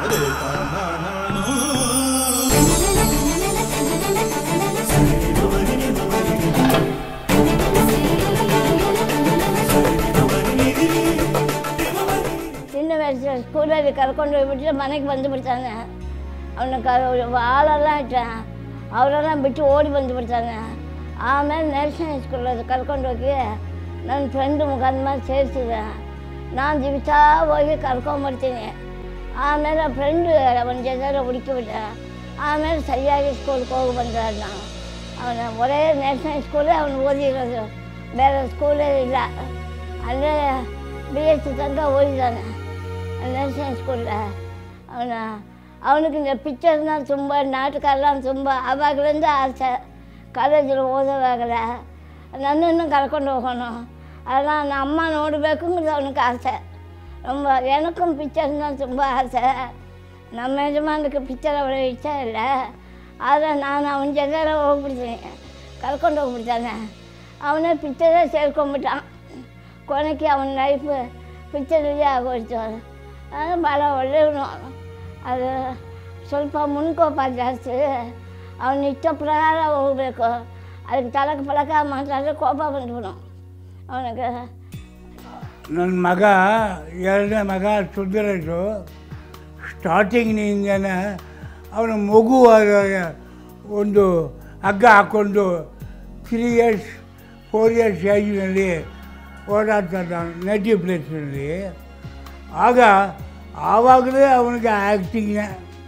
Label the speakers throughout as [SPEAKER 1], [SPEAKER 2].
[SPEAKER 1] ಚಿನ್ನ ವಯಸ್ಸು ಸ್ಕೂಲಲ್ಲಿ ಕರ್ಕೊಂಡು ಹೋಗ್ಬಿಟ್ರೆ ಮನೆಗೆ ಬಂದು ಬಿಡ್ತಾನೆ ಅವನ ಕ ಹಾಲೆಲ್ಲ ಇಟ್ಟ ಅವರೆಲ್ಲ ಬಿಟ್ಟು ಓಡಿ ಬಂದು ಬಿಡ್ತಾನೆ ಆಮೇಲೆ ನ್ಯಾಷನಲ್ ಸ್ಕೂಲಲ್ಲಿ ಕರ್ಕೊಂಡು ಹೋಗಿ ನನ್ನ ಫ್ರೆಂಡು ಮುಖದ ಸೇರಿಸಿದೆ ನಾನು ದಿವಸ ಹೋಗಿ ಕರ್ಕೊಂಬರ್ತೀನಿ ಆಮೇಲೆ ಫ್ರೆಂಡು ಅವನ ಜೊತೆ ಹುಡುಕಿಬಿಟ್ಟೆ ಆಮೇಲೆ ಸರಿಯಾಗಿ ಸ್ಕೂಲ್ಗೆ ಹೋಗಿ ಬಂದ ನಾವು ಅವನ ಒರೇ ನ್ಯಾಷನಲ್ ಸ್ಕೂಲೇ ಅವನು ಓದಿರೋದು ಬೇರೆ ಸ್ಕೂಲೇ ಇಲ್ಲ ಅಲ್ಲೇ ಬಿ ಎಸ್ ಸಿ ತನಕ ಓದಿದ್ದಾನೆ ನ್ಯಾಷನಲ್ ಸ್ಕೂಲ್ ಅವನ ಅವನಿಗೆ ಪಿಕ್ಚರ್ನ ತುಂಬ ನಾಟಕ ಎಲ್ಲ ತುಂಬ ಆವಾಗಲಿಂದ ಆಸೆ ಕಾಲೇಜಲ್ಲಿ ಓದೋವಾಗಲೇ ನನ್ನನ್ನು ಕರ್ಕೊಂಡು ಹೋಗೋಣ ಅಲ್ಲ ನನ್ನ ಅಮ್ಮ ನೋಡಬೇಕು ಅನ್ನೋದು ಅವನಿಗೆ ಆಸೆ ತುಂಬ ಏನಕ್ಕೂ ಪಿಕ್ಚರ್ನ ತುಂಬ ಆಸೆ ನಮ್ಮ ಯಜಮಾನಕ್ಕೆ ಪಿಕ್ಚರ್ ಅವರ ಇಷ್ಟ ಇಲ್ಲ ಆದರೆ ನಾನು ಅವನ ಜೊತೆ ಹೋಗ್ಬಿಡ್ತೀನಿ ಕರ್ಕೊಂಡು ಹೋಗ್ಬಿಡ್ತಾನೆ ಅವನೇ ಪಿಕ್ಚರೇ ಸೇರ್ಕೊಂಡ್ಬಿಟ್ಟ ಕೊನೆಗೆ ಅವನ ಲೈಫ್ ಪಿಕ್ಚರಲ್ಲಿ ಆಗೋಯ್ತು ಅದು ಭಾಳ ಒಳ್ಳೆಯವನು ಅದು ಸ್ವಲ್ಪ ಮುನ್ಕೋಪ ಜಾಸ್ತಿ ಅವನ ಇಷ್ಟ ಪ್ರಕಾರ ಹೋಗಬೇಕು ಅದಕ್ಕೆ ತಲಕ ಫಲಕ ಮಾತಾಡಿದ್ರೆ ಕೋಪ ಬಂದ್ಬಿಡು ಅವನಿಗೆ
[SPEAKER 2] ನನ್ನ ಮಗ ಎರಡನೇ ಮಗ ಸುಂದರೇಶು ಸ್ಟಾರ್ಟಿಂಗ್ನಿಂದನೇ ಅವನ ಮಗು ಆದಾಗ ಒಂದು ಹಗ್ಗ ಹಾಕ್ಕೊಂಡು ತ್ರೀ ಇಯರ್ಸ್ ಫೋರ್ ಇಯರ್ಸ್ ಏಜ್ನಲ್ಲಿ ಓಡಾಡ್ತಾನೆ ನೆಟಿವ್ ಪ್ಲೇಸ್ನಲ್ಲಿ ಆಗ ಆವಾಗಲೇ ಅವನಿಗೆ ಆ್ಯಕ್ಟಿಂಗ್ನೇ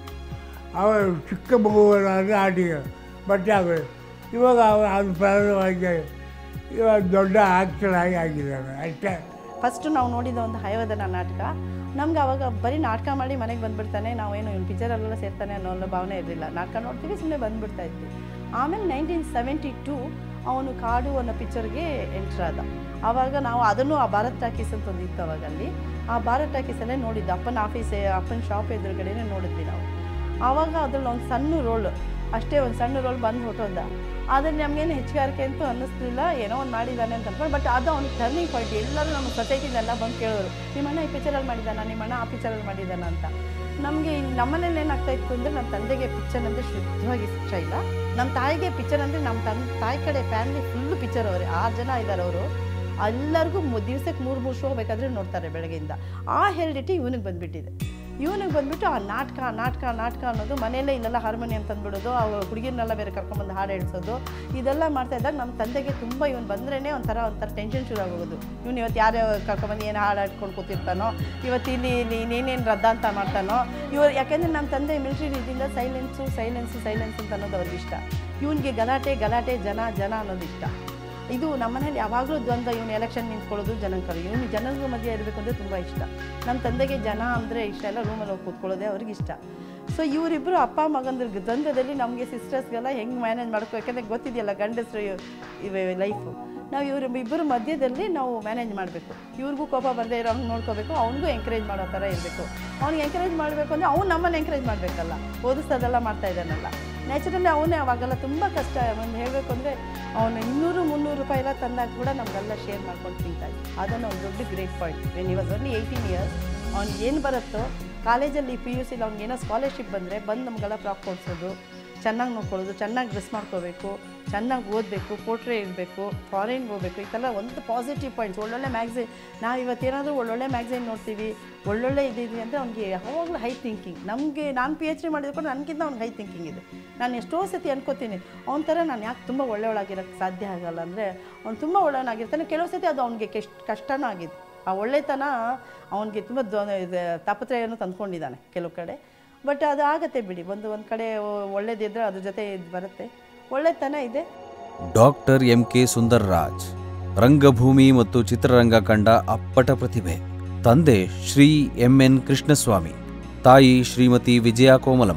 [SPEAKER 2] ಅವ ಚಿಕ್ಕ ಮಗುವರಾದರೆ ಆಟಿಗೆ ಬಟ್ಟೆ ಹಾಕೋದು ಇವಾಗ ಅವ ಅದು ಪ್ರಾರಂಭವಾಗಿ ಇವಾಗ ದೊಡ್ಡ ಆ್ಯಕ್ಟರ್ ಆಗಿ ಆಗಿದ್ದಾನೆ ಅಷ್ಟೇ
[SPEAKER 3] ಫಸ್ಟ್ ನಾವು ನೋಡಿದ ಒಂದು ಹಯವದನ ನಾಟಕ ನಮ್ಗೆ ಅವಾಗ ಬರೀ ನಾಟಕ ಮಾಡಿ ಮನೆಗೆ ಬಂದ್ಬಿಡ್ತಾನೆ ನಾವೇನು ಇವ್ನು ಪಿಕ್ಚರಲ್ಲೆಲ್ಲ ಸೇರ್ತಾನೆ ಅನ್ನೋ ಒಂದು ಭಾವನೆ ಇರಲಿಲ್ಲ ನಾಟಕ ನೋಡ್ತೀವಿ ಸುಮ್ಮನೆ ಬಂದ್ಬಿಡ್ತಾ ಇದ್ವಿ ಆಮೇಲೆ ನೈನ್ಟೀನ್ ಸೆವೆಂಟಿ ಟೂ ಅವನು ಕಾಡು ಅನ್ನೋ ಪಿಕ್ಚರ್ಗೆ ಎಂಟ್ರ್ ಆದ ಆವಾಗ ನಾವು ಅದನ್ನು ಆ ಭಾರತ್ ಟಾಕೀಸ್ ಅಂತ ಒಂದು ಇತ್ತು ಅವಾಗ ಅಲ್ಲಿ ಆ ಭಾರತ್ ಟಾಕೀಸಲ್ಲೇ ನೋಡಿದ್ದು ಅಪ್ಪನ ಆಫೀಸ್ ಅಪ್ಪನ ಶಾಪ್ ಎದುರುಗಡೆನೇ ನೋಡಿದ್ವಿ ನಾವು ಆವಾಗ ಅದ್ರಲ್ಲಿ ಒಂದು ಸಣ್ಣ ರೋಲ್ ಅಷ್ಟೇ ಒಂದು ಸಣ್ಣ ರೋಲ್ ಬಂದು ಹೊಟ್ಟೋದ ಆದರೆ ನಮಗೇನು ಹೆಚ್ಚುಗಾರಿಕೆ ಅಂತೂ ಅನ್ನಿಸ್ಲಿಲ್ಲ ಏನೋ ಒಂದು ಮಾಡಿದ್ದಾನೆ ಅಂತ ಅನ್ಕೊಂಡು ಬಟ್ ಅದು ಅವ್ನಿಗೆ ಟರ್ನಿಂಗ್ ಪಾಯಿಂಟ್ ಎಲ್ಲರೂ ನಮ್ಮ ಸೊಸೈಟಿನೆಲ್ಲ ಬಂದು ಕೇಳೋರು ನಿಮ್ಮ ಅಣ್ಣ ಈ ಪಿಕ್ಚರಲ್ಲಿ ಮಾಡಿದ್ದಾನ ನಿಮ್ಮ ಅಣ್ಣ ಆ ಪಿಕ್ಚರಲ್ಲಿ ಮಾಡಿದ್ದಾನ ಅಂತ ನಮಗೆ ನಮ್ಮನೇಲಿ ಏನಾಗ್ತಾ ಇತ್ತು ಅಂದರೆ ನಮ್ಮ ತಂದೆಗೆ ಪಿಕ್ಚರ್ ಅಂದರೆ ಶುದ್ಧವಾಗಿ ಇಷ್ಟ ಇಲ್ಲ ನಮ್ಮ ತಾಯಿಗೆ ಪಿಕ್ಚರ್ ಅಂದರೆ ನಮ್ಮ ತನ್ ತಾಯಿ ಕಡೆ ಫ್ಯಾಮಿಲಿ ಫುಲ್ಲು ಪಿಕ್ಚರ್ ಅವರೇ ಆರು ಜನ ಇದ್ದಾರೆ ಅವರು ಎಲ್ಲರಿಗೂ ದಿವ್ಸಕ್ಕೆ ಮೂರು ಮೂರು ಶೋ ಬೇಕಾದರೆ ನೋಡ್ತಾರೆ ಬೆಳಗ್ಗೆಯಿಂದ ಆ ಹೆರಿಡಿಟಿ ಇವನಿಗೆ ಬಂದುಬಿಟ್ಟಿದೆ ಇವನಿಗೆ ಬಂದ್ಬಿಟ್ಟು ಆ ನಾಟಕ ನಾಟಕ ನಾಟಕ ಅನ್ನೋದು ಮನೆಯಲ್ಲೇ ಇಲ್ಲೆಲ್ಲ ಹಾರ್ಮೋನಿಯಂ ತಂದ್ಬಿಡೋದು ಆ ಹುಡುಗಿರ್ನೆಲ್ಲ ಬೇರೆ ಕರ್ಕೊಂಬಂದು ಹಾಡು ಹೇಳ್ಸೋದು ಇದೆಲ್ಲ ಮಾಡ್ತಾ ಇದ್ದಾಗ ನಮ್ಮ ತಂದೆಗೆ ತುಂಬ ಇವನು ಬಂದ್ರೇ ಒಂಥರ ಒಂಥರ ಟೆನ್ಷನ್ ಶುರು ಆಗೋದು ಇವ್ನು ಇವತ್ತು ಯಾರು ಕರ್ಕೊಂಬಂದು ಏನು ಹಾಡು ಹಾಡ್ಕೊಂಡು ಕೂತಿರ್ತಾನೋ ಇವತ್ತು ಇಲ್ಲಿ ಇಲ್ಲಿ ಇನ್ನೇನೇನು ರದ್ದಾಂತ ಮಾಡ್ತಾನೋ ಇವ್ರು ಯಾಕೆಂದರೆ ನಮ್ಮ ತಂದೆ ಮಿಲಿಟ್ರಿ ರೀತಿಯಿಂದ ಸೈಲೆನ್ಸು ಸೈಲೆನ್ಸು ಸೈಲೆನ್ಸ್ ಅಂತ ಅನ್ನೋದು ಅವ್ರಿಗೆ ಇಷ್ಟ ಇವನಿಗೆ ಗಲಾಟೆ ಗಲಾಟೆ ಜನ ಜನ ಅನ್ನೋದು ಇಷ್ಟ ಇದು ನಮ್ಮನೇಲಿ ಯಾವಾಗಲೂ ದ್ವಂದ್ವ ಇವನು ಎಲೆಕ್ಷನ್ ನಿಂತ್ಕೊಳ್ಳೋದು ಜನಕ್ಕೆ ಕರೆಯೋದು ಇವನು ಜನರ ಮಧ್ಯೆ ಇರಬೇಕು ಅಂದರೆ ತುಂಬ ಇಷ್ಟ ನಮ್ಮ ತಂದೆಗೆ ಜನ ಅಂದರೆ ಇಷ್ಟ ಎಲ್ಲ ರೂಮಲ್ಲಿ ಹೋಗಿ ಕೂತ್ಕೊಳ್ಳೋದೇ ಅವ್ರಿಗೆ ಇಷ್ಟ ಸೊ ಇವರಿಬ್ಬರು ಅಪ್ಪ ಮಗಂದ್ರ ದ್ವಂದ್ವದಲ್ಲಿ ನಮಗೆ ಸಿಸ್ಟರ್ಸ್ಗೆಲ್ಲ ಹೆಂಗೆ ಮ್ಯಾನೇಜ್ ಮಾಡ್ಕೋ ಯಾಕೆಂದರೆ ಗೊತ್ತಿದೆಯಲ್ಲ ಗಂಡಸರು ಇವೆ ಲೈಫು ನಾವು ಇವ್ರ ಇಬ್ಬರು ಮಧ್ಯದಲ್ಲಿ ನಾವು ಮ್ಯಾನೇಜ್ ಮಾಡಬೇಕು ಇವ್ರಿಗೂ ಕೋಪ ಬರದೇ ಇರೋ ಹಂಗೆ ನೋಡ್ಕೋಬೇಕು ಅವ್ನಿಗೂ ಎಂಕರೇಜ್ ಮಾಡೋ ಥರ ಇರಬೇಕು ಅವ್ನಿಗೆ ಎಂಕರೇಜ್ ಮಾಡಬೇಕು ಅಂದರೆ ಅವ್ನು ನಮ್ಮನ್ನು ಎಂಕರೇಜ್ ಮಾಡಬೇಕಲ್ಲ ಓದಿಸೋದೆಲ್ಲ ಮಾಡ್ತಾ ಇದ್ದಾನಲ್ಲ ನ್ಯಾಚುರಲಿ ಅವನೇ ಅವಾಗೆಲ್ಲ ತುಂಬ ಕಷ್ಟ ಒಂದು ಹೇಳಬೇಕು ಅಂದರೆ ಅವನು ಇನ್ನೂರು ಮುನ್ನೂರು ರೂಪಾಯಿ ಎಲ್ಲ ತಂದಾಗ ಕೂಡ ನಮಗೆಲ್ಲ ಶೇರ್ ಮಾಡ್ಕೊಂಡು ತಿಂತಾ ಇದ್ದ ಅದನ್ನು ಒಂದು ದೊಡ್ಡ ಗ್ರೇಟ್ ಪಾಯಿಂಟ್ ವೆನ್ ಇವಾಗ ಓನ್ಲಿ ಏಯ್ಟೀನ್ ಇಯರ್ಸ್ ಅವ್ನಿಗೆ ಏನು ಬರುತ್ತೋ ಕಾಲೇಜಲ್ಲಿ ಪಿ ಯು ಸಿಲಿ ಅವ್ನಿಗೆ ಏನೋ ಸ್ಕಾಲರ್ಶಿಪ್ ಬಂದರೆ ಬಂದು ನಮಗೆಲ್ಲ ಫ್ರಾಕ್ ಕೊಡಿಸೋದು ಚೆನ್ನಾಗಿ ನೋಡ್ಕೊಳ್ಳೋದು ಚೆನ್ನಾಗಿ ಡ್ರೆಸ್ ಮಾಡ್ಕೋಬೇಕು ಚೆನ್ನಾಗಿ ಓದಬೇಕು ಪೋಟ್ರೆ ಇರಬೇಕು ಫಾರಿನ್ಗೆ ಹೋಗ್ಬೇಕು ಈ ಥರ ಒಂದು ಪಾಸಿಟಿವ್ ಪಾಯಿಂಟ್ಸ್ ಒಳ್ಳೊಳ್ಳೆ ಮ್ಯಾಗ್ಝಿನ್ ನಾವು ಇವತ್ತೇನಾದರೂ ಒಳ್ಳೊಳ್ಳೆ ಮ್ಯಾಗ್ಝಿನ್ ನೋಡ್ತೀವಿ ಒಳ್ಳೊಳ್ಳೆ ಇದಿದೆ ಅಂದರೆ ಅವ್ನಿಗೆ ಯಾವಾಗಲೂ ಹೈ ಥಿಂಕಿಂಗ್ ನಮಗೆ ನಾನು ಪಿ ಎಚ್ ಡಿ ಮಾಡಿದ್ಕೊಂಡು ನನಗಿಂತ ಅವ್ನಿಗೆ ಹೈ ಥಿಂಕಿಂಗ್ ಇದೆ ನಾನು ಎಷ್ಟೋ ಸತಿ ಅನ್ಕೋತೀನಿ ಅವ್ನ ಥರ ನಾನು ಯಾಕೆ ತುಂಬ ಒಳ್ಳೆಯವಳಾಗಿರೋಕ್ಕೆ ಸಾಧ್ಯ ಆಗಲ್ಲ ಅಂದರೆ ಅವ್ನು ತುಂಬ ಒಳ್ಳೆಯವನಾಗಿರ್ತಾನೆ ಕೆಲವು ಸತಿ ಅದು ಅವ್ನಿಗೆ ಕೆಷ್ಟ ಕಷ್ಟನೂ ಆಗಿದೆ ಆ ಒಳ್ಳೆತನ ಅವನಿಗೆ ತುಂಬ ದ್ವ ಇದು ತಾಪತ್ರಯನ್ನು ತಂದ್ಕೊಂಡಿದ್ದಾನೆ ಕೆಲವು ಕಡೆ ಬಟ್ ಅದು ಆಗತ್ತೆ ಬಿಡಿ ಒಂದು ಒಂದು ಕಡೆ ಒಳ್ಳೇದಿದ್ರೆ ಅದ್ರ ಜೊತೆ ಇದು ಬರುತ್ತೆ ಒಳ್ಳೆತನ ಇದೆ
[SPEAKER 4] ಡಾಕ್ಟರ್ ಎಂ ಕೆ ಸುಂದರ್ರಾಜ್ ರಂಗಭೂಮಿ ಮತ್ತು ಚಿತ್ರರಂಗ ಕಂಡ ಅಪ್ಪಟ ಪ್ರತಿಭೆ ತಂದೆ ಶ್ರೀ ಎಂ ಎನ್ ಕೃಷ್ಣಸ್ವಾಮಿ ತಾಯಿ ಶ್ರೀಮತಿ ವಿಜಯ ಕೋಮಲಂ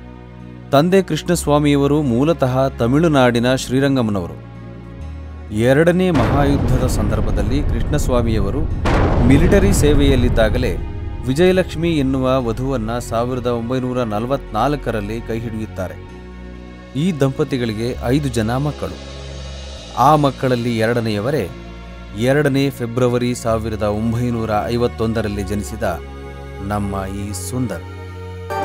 [SPEAKER 4] ತಂದೆ ಕೃಷ್ಣಸ್ವಾಮಿಯವರು ಮೂಲತಃ ತಮಿಳುನಾಡಿನ ಶ್ರೀರಂಗಂನವರು ಎರಡನೇ ಮಹಾಯುದ್ಧದ ಸಂದರ್ಭದಲ್ಲಿ ಕೃಷ್ಣಸ್ವಾಮಿಯವರು ಮಿಲಿಟರಿ ಸೇವೆಯಲ್ಲಿದ್ದಾಗಲೇ ವಿಜಯಲಕ್ಷ್ಮಿ ಎನ್ನುವ ವಧುವನ್ನ ಸಾವಿರದ ಒಂಬೈನೂರ ನಲವತ್ನಾಲ್ಕರಲ್ಲಿ ಕೈಹಿಡಿಯುತ್ತಾರೆ ಈ ದಂಪತಿಗಳಿಗೆ ಐದು ಜನ ಮಕ್ಕಳು ಆ ಮಕ್ಕಳಲ್ಲಿ ಎರಡನೆಯವರೇ ಎರಡನೇ ಫೆಬ್ರವರಿ ಸಾವಿರದ ಒಂಬೈನೂರ ಐವತ್ತೊಂದರಲ್ಲಿ ಜನಿಸಿದ ನಮ್ಮ ಈ ಸುಂದರ್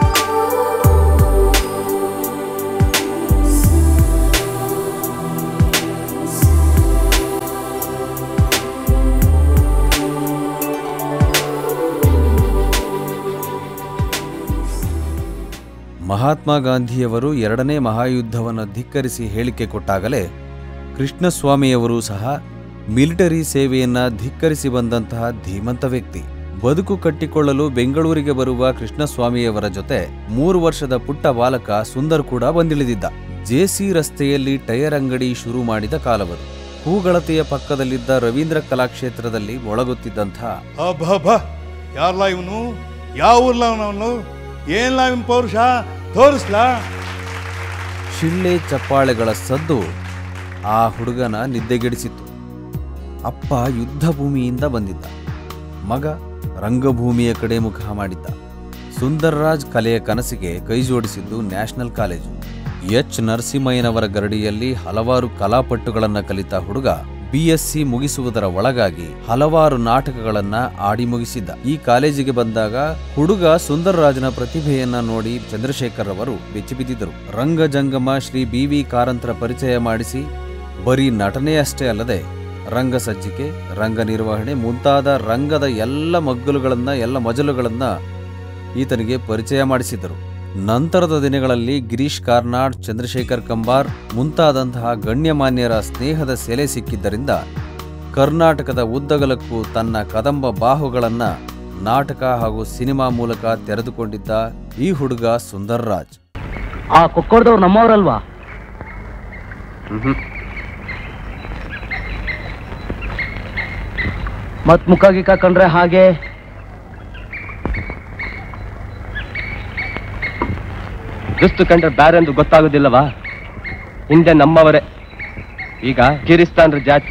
[SPEAKER 4] ಮಹಾತ್ಮ ಗಾಂಧಿಯವರು ಎರಡನೇ ಮಹಾಯುದ್ಧವನ್ನು ಧಿಕ್ಕರಿಸಿ ಹೇಳಿಕೆ ಕೊಟ್ಟಾಗಲೇ ಕೃಷ್ಣಸ್ವಾಮಿಯವರು ಸಹ ಮಿಲಿಟರಿ ಸೇವೆಯನ್ನ ಧಿಕ್ಕರಿಸಿ ಬಂದಂತಹ ಧೀಮಂತ ವ್ಯಕ್ತಿ ಬದುಕು ಕಟ್ಟಿಕೊಳ್ಳಲು ಬೆಂಗಳೂರಿಗೆ ಬರುವ ಕೃಷ್ಣಸ್ವಾಮಿಯವರ ಜೊತೆ ಮೂರು ವರ್ಷದ ಪುಟ್ಟ ಬಾಲಕ ಸುಂದರ್ ಕೂಡ ಬಂದಿಳಿದಿದ್ದ ಜೆಸಿ ರಸ್ತೆಯಲ್ಲಿ ಟೈರ್ ಅಂಗಡಿ ಶುರು ಮಾಡಿದ ಕಾಲವರು ಹೂಗಳತೆಯ ಪಕ್ಕದಲ್ಲಿದ್ದ ರವೀಂದ್ರ ಕಲಾಕ್ಷೇತ್ರದಲ್ಲಿ ಒಳಗುತ್ತಿದ್ದಂಥ
[SPEAKER 5] ಅಬ್ಬಬ್ಬ ಯಾರ್ಲ ಇವನು ಯಾವ ಊರ್ಲ ಅವನು ಏನ್ಲ ಇವನ್ ಪೌರುಷ ತೋರಿಸ್ಲಾ
[SPEAKER 4] ಶಿಳ್ಳೆ ಚಪ್ಪಾಳೆಗಳ ಸದ್ದು ಆ ಹುಡುಗನ ನಿದ್ದೆಗೆಡಿಸಿತ್ತು ಅಪ್ಪ ಯುದ್ಧ ಭೂಮಿಯಿಂದ ಬಂದಿದ್ದ ಮಗ ರಂಗಭೂಮಿಯ ಕಡೆ ಮುಖ ಮಾಡಿದ್ದ ಸುಂದರ್ರಾಜ್ ಕಲೆಯ ಕನಸಿಗೆ ಕೈಜೋಡಿಸಿದ್ದು ನ್ಯಾಷನಲ್ ಕಾಲೇಜು ಎಚ್ ನರಸಿಂಹಯ್ಯನವರ ಗರಡಿಯಲ್ಲಿ ಹಲವಾರು ಕಲಾಪಟ್ಟುಗಳನ್ನ ಕಲಿತ ಹುಡುಗ ಬಿಎಸ್ಸಿ ಮುಗಿಸುವುದರ ಒಳಗಾಗಿ ಹಲವಾರು ನಾಟಕಗಳನ್ನ ಆಡಿ ಮುಗಿಸಿದ್ದ ಈ ಕಾಲೇಜಿಗೆ ಬಂದಾಗ ಹುಡುಗ ಸುಂದರ್ರಾಜನ ಪ್ರತಿಭೆಯನ್ನ ನೋಡಿ ಚಂದ್ರಶೇಖರ್ ಅವರು ಬೆಚ್ಚಿಬಿದ್ದಿದ್ದರು ರಂಗಜಂಗಮ ಶ್ರೀ ಬಿ ವಿ ಕಾರಂತರ ಪರಿಚಯ ಮಾಡಿಸಿ ಬರೀ ನಟನೆ ಅಷ್ಟೇ ಅಲ್ಲದೆ ರಂಗ ಸಜ್ಜಿಕೆ ರಂಗ ನಿರ್ವಹಣೆ ಮುಂತಾದ ರಂಗದ ಎಲ್ಲ ಮಗ್ಗಲುಗಳನ್ನ ಎಲ್ಲ ಮಜಲುಗಳನ್ನ ಈತನಿಗೆ ಪರಿಚಯ ಮಾಡಿಸಿದರು ನಂತರದ ದಿನಗಳಲ್ಲಿ ಗಿರೀಶ್ ಕಾರ್ನಾಡ್ ಚಂದ್ರಶೇಖರ್ ಕಂಬಾರ್ ಮುಂತಾದಂತಹ ಗಣ್ಯಮಾನ್ಯರ ಸ್ನೇಹದ ಸೆಲೆ ಸಿಕ್ಕಿದ್ದರಿಂದ ಕರ್ನಾಟಕದ ಉದ್ದಗಲಕ್ಕೂ ತನ್ನ ಕದಂಬ ಬಾಹುಗಳನ್ನ ನಾಟಕ ಹಾಗೂ ಸಿನಿಮಾ ಮೂಲಕ ತೆರೆದುಕೊಂಡಿದ್ದ ಈ ಹುಡುಗ ಸುಂದರ್ರಾಜ್
[SPEAKER 6] ಆ ಕೊಕ್ಕೋಡ್ದವ್ರು ನಮ್ಮವ್ರಲ್ವಾ ಮತ್ ಮುಖ ಗಿಕ್ಕ ಕಂಡ್ರೆ ಹಾಗೆ ದುಸ್ತು ಕಂಡ್ರೆ ಬ್ಯಾರೆ ಎಂದು ಗೊತ್ತಾಗೋದಿಲ್ಲವಾ ಹಿಂದೆ ನಮ್ಮವರೇ ಈಗ ಕಿರಿಸ್ತಾನ್ರ ಜಾತಿ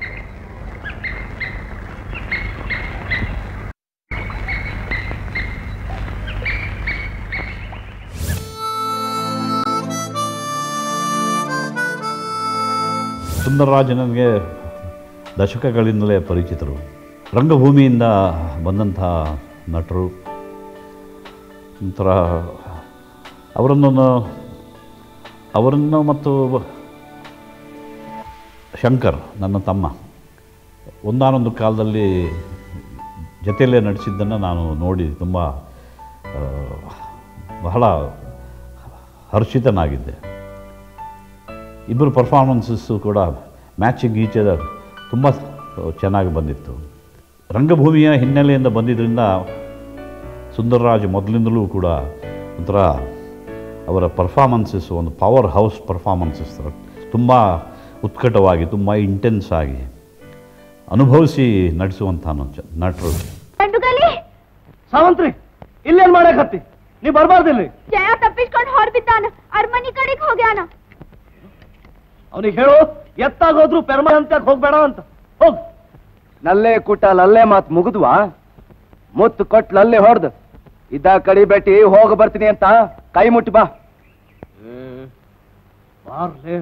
[SPEAKER 7] ಸುಂದರರಾಜ್ ನನಗೆ ದಶಕಗಳಿಂದಲೇ ಪರಿಚಿತರು ರಂಗಭೂಮಿಯಿಂದ ಬಂದಂಥ ನಟರು ಒಂಥರ ಅವರನ್ನು ಅವರನ್ನು ಮತ್ತು ಶಂಕರ್ ನನ್ನ ತಮ್ಮ ಒಂದಾನೊಂದು ಕಾಲದಲ್ಲಿ ಜೊತೆಯಲ್ಲೇ ನಟಿಸಿದ್ದನ್ನು ನಾನು ನೋಡಿ ತುಂಬ ಆ, ಬಹಳ ಹರ್ಷಿತನಾಗಿದ್ದೆ ಇಬ್ಬರು ಪರ್ಫಾರ್ಮೆನ್ಸಸ್ಸು ಕೂಡ ಮ್ಯಾಚಿಂಗ್ ಈಚ್ ಅದರ್ ತುಂಬ ಚೆನ್ನಾಗಿ ಬಂದಿತ್ತು ರಂಗಭೂಮಿಯ ಹಿನ್ನೆಲೆಯಿಂದ ಬಂದಿದ್ದರಿಂದ ಸುಂದರರಾಜ್ ಮೊದಲಿಂದಲೂ ಕೂಡ ಒಂಥರ ಅವರ ಪರ್ಫಾರ್ಮೆನ್ಸಸ್ ಒಂದು ಪವರ್ ಹೌಸ್ ಪರ್ಫಾರ್ಮೆನ್ಸಸ್ ತುಂಬ ಉತ್ಕಟವಾಗಿ ತುಂಬ ಇಂಟೆನ್ಸ್ ಆಗಿ ಅನುಭವಿಸಿ ನಟಿಸುವಂಥ ನ- ನಟರು
[SPEAKER 8] ಗಂಡುಗಲಿ
[SPEAKER 6] ಸಾವಂತ್ರಿ ಇಲ್ಲೇನ್ ಮಾಡಕ್ ಹತ್ತಿ ನೀ ಬರ್ಬಾರ್ದಿಲ್ಲಿ
[SPEAKER 8] ಜಯ ತಪ್ಪಿಸ್ಕೊಂಡು ಹೊರಬಿದ್ದಾನ ಅರಮನಿ ಕಡೆಗೆ ಹೋಗ್ಯಾನ
[SPEAKER 6] ಅವನಿಗೆ ಹೇಳು ಎತ್ತಾಗೋದ್ರು ಪೆರ್ಮ ಅಂತ ಹೋಗ್ಬೇಡ ಅಂತ ಹೋಗ್ ನಲ್ಲೇ ಕುಟ್ಟಲ್ ಅಲ್ಲೇ ಮಾತ್ ಮುಗಿದ್ವಾ ಮುತ್ತು ಕೊಟ್ಲು ಅಲ್ಲೇ ಹೊಡ್ದು ಇದ್ದ ಕಡಿ ಬೆಟ್ಟಿ ಹೋಗ ಬರ್ತೀನಿ ಅಂತ ಕೈ ಮುಟ್ಟಿ ಬಾ ಬಾರ್ಲೆ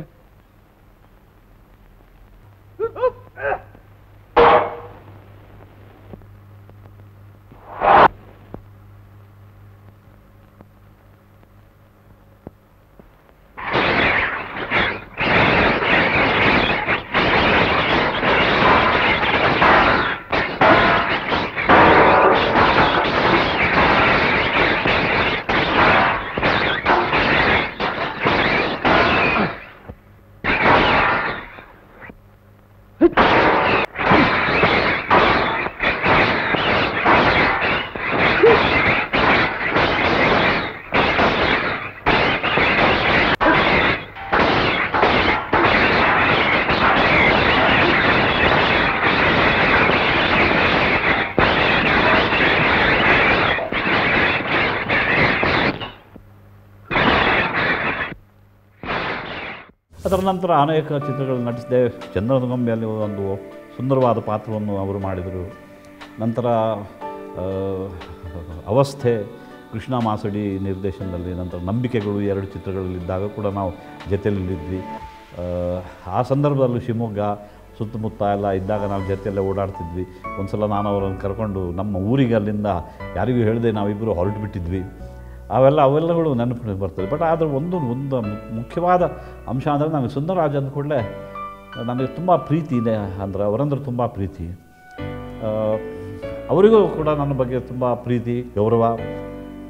[SPEAKER 7] ಅದರ ನಂತರ ಅನೇಕ ಚಿತ್ರಗಳು ನಟಿಸಿದೆ ಚಂದ್ರನಗೊಂಬೆಯಲ್ಲಿ ಒಂದು ಸುಂದರವಾದ ಪಾತ್ರವನ್ನು ಅವರು ಮಾಡಿದರು ನಂತರ ಆ, ಅವಸ್ಥೆ ಕೃಷ್ಣ ಮಾಸಡಿ ನಿರ್ದೇಶನದಲ್ಲಿ ನಂತರ ನಂಬಿಕೆಗಳು ಎರಡು ಚಿತ್ರಗಳಲ್ಲಿದ್ದಾಗ ಕೂಡ ನಾವು ಜೊತೆಯಲ್ಲಿದ್ವಿ ಆ, ಆ ಸಂದರ್ಭದಲ್ಲೂ ಶಿವಮೊಗ್ಗ ಸುತ್ತಮುತ್ತ ಎಲ್ಲ ಇದ್ದಾಗ ನಾವು ಜೊತೆಯಲ್ಲೇ ಓಡಾಡ್ತಿದ್ವಿ ಒಂದು ಸಲ ನಾನು ಅವರನ್ನು ಕರ್ಕೊಂಡು ನಮ್ಮ ಊರಿಗೆ ಅಲ್ಲಿಂದ ಯಾರಿಗೂ ಹೇಳಿದೆ ನಾವಿಬ್ಬರು ಹೊರಟು ಬಿಟ್ಟಿದ್ವಿ ಅವೆಲ್ಲ ಅವೆಲ್ಲಗಳು ನೆನಪು ಬರ್ತದೆ ಬಟ್ ಆದರೆ ಒಂದು ಒಂದು ಮು- ಮುಖ್ಯವಾದ ಅಂಶ ಅಂದರೆ ನನಗೆ ಸುಂದರರಾಜ್ ಅಂದ ಕೂಡಲೇ ನನಗೆ ತುಂಬ ಪ್ರೀತಿ ಇದೆ ಅಂದರೆ ಅವರಂದ್ರೆ ತುಂಬ ಪ್ರೀತಿ ಆ, ಅವರಿಗೂ ಕೂಡ ನನ್ನ ಬಗ್ಗೆ ತುಂಬ ಪ್ರೀತಿ ಗೌರವ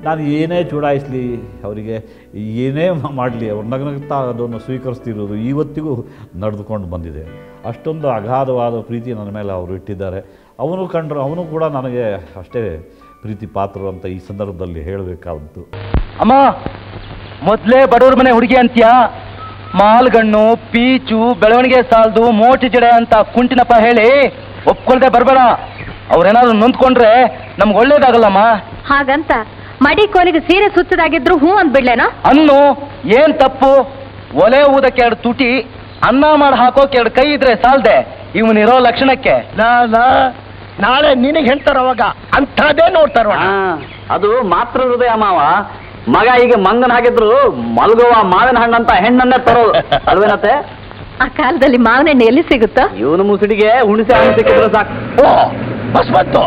[SPEAKER 7] ನಾನು ಏನೇ ಚೂಡಾಯಿಸಲಿ ಅವರಿಗೆ ಏನೇ ಮಾಡಲಿ ಅವ್ರು ನಗನಗ್ತಾ ಅದನ್ನು ಸ್ವೀಕರಿಸ್ತಿರೋದು ಇವತ್ತಿಗೂ ನಡೆದುಕೊಂಡು ಬಂದಿದೆ ಅಷ್ಟೊಂದು ಅಗಾಧವಾದ ಪ್ರೀತಿ ನನ್ನ ಮೇಲೆ ಅವರು ಇಟ್ಟಿದ್ದಾರೆ ಅವನು ಕಂಡ್ರು ಅವನು ಕೂಡ ನನಗೆ ಅಷ್ಟೇ ಪ್ರೀತಿ ಪಾತ್ರರು ಅಂತ ಈ ಸಂದರ್ಭದಲ್ಲಿ ಹೇಳಬೇಕಾದ್ದು
[SPEAKER 6] ಅಮ್ಮ ಮೊದ್ಲೇ ಬಡವ್ರ ಮನೆ ಹುಡುಗಿ ಅಂತ್ಯಾ ಮಾಲ್ಗಣ್ಣು ಪೀಚು ಬೆಳವಣಿಗೆ ಸಾಲದು ಮೋಟಿ ಜಡೆ ಅಂತ ಕುಂಟಿನಪ್ಪ ಹೇಳಿ ಒಪ್ಕೊಳ್ದೆ ಬರಬೇಡ ಅವ್ರೇನಾದ್ರು ನೊಂದ್ಕೊಂಡ್ರೆ ನಮ್ಗೆ ಒಳ್ಳೇದಾಗಲ್ಲಮ್ಮ
[SPEAKER 8] ಹಾಗಂತ ಮಡಿ ಕೋಲಿಗೆ ಸೀರೆ ಸುತ್ತದಾಗಿದ್ರು ಹ್ಞೂ ಅಂದ್ಬಿಡ್ಲೇನೋ
[SPEAKER 6] ಅನ್ನು ಏನ್ ತಪ್ಪು ಒಲೆ ಊದಕ್ಕೆ ಎರಡು ತುಟಿ ಅನ್ನ ಮಾಡಿ ಹಾಕೋಕೆ ಎರಡು ಕೈ ಇದ್ರೆ ಸಾಲ್ದೆ ಇವನಿರೋ ಲಕ್ಷಣಕ್ಕೆ
[SPEAKER 9] ನಾಳೆ ನಿನಗೆ ಹೇಳ್ತಾರ ಅವಾಗ ಅಂಥದ್ದೇ ನೋಡ್ತಾರ
[SPEAKER 6] ಅದು ಮಾತ್ರ ಹೃದಯ ಮಾವ ಮಗ ಈಗ ಮಂಗನ ಹಾಕಿದ್ರು ಮಲ್ಗುವ ಮಾವಿನ ಹಣ್ಣಂತ ಹೆಣ್ಣನ್ನೇ ತರೋದು ಅಲ್ವೇನತ್ತೆ
[SPEAKER 8] ಆ ಕಾಲದಲ್ಲಿ ಮಾವಿನ ಹಣ್ಣು ಎಲ್ಲಿ ಸಿಗುತ್ತೋ
[SPEAKER 6] ಇವನು ಮುಸುಡಿಗೆ ಹುಣಸೆ ಹಣ್ಣು ಸಿಕ್ಕಿದ್ರೆ ಸಾಕು
[SPEAKER 9] ಓ ಬಸ್ ಬಂತು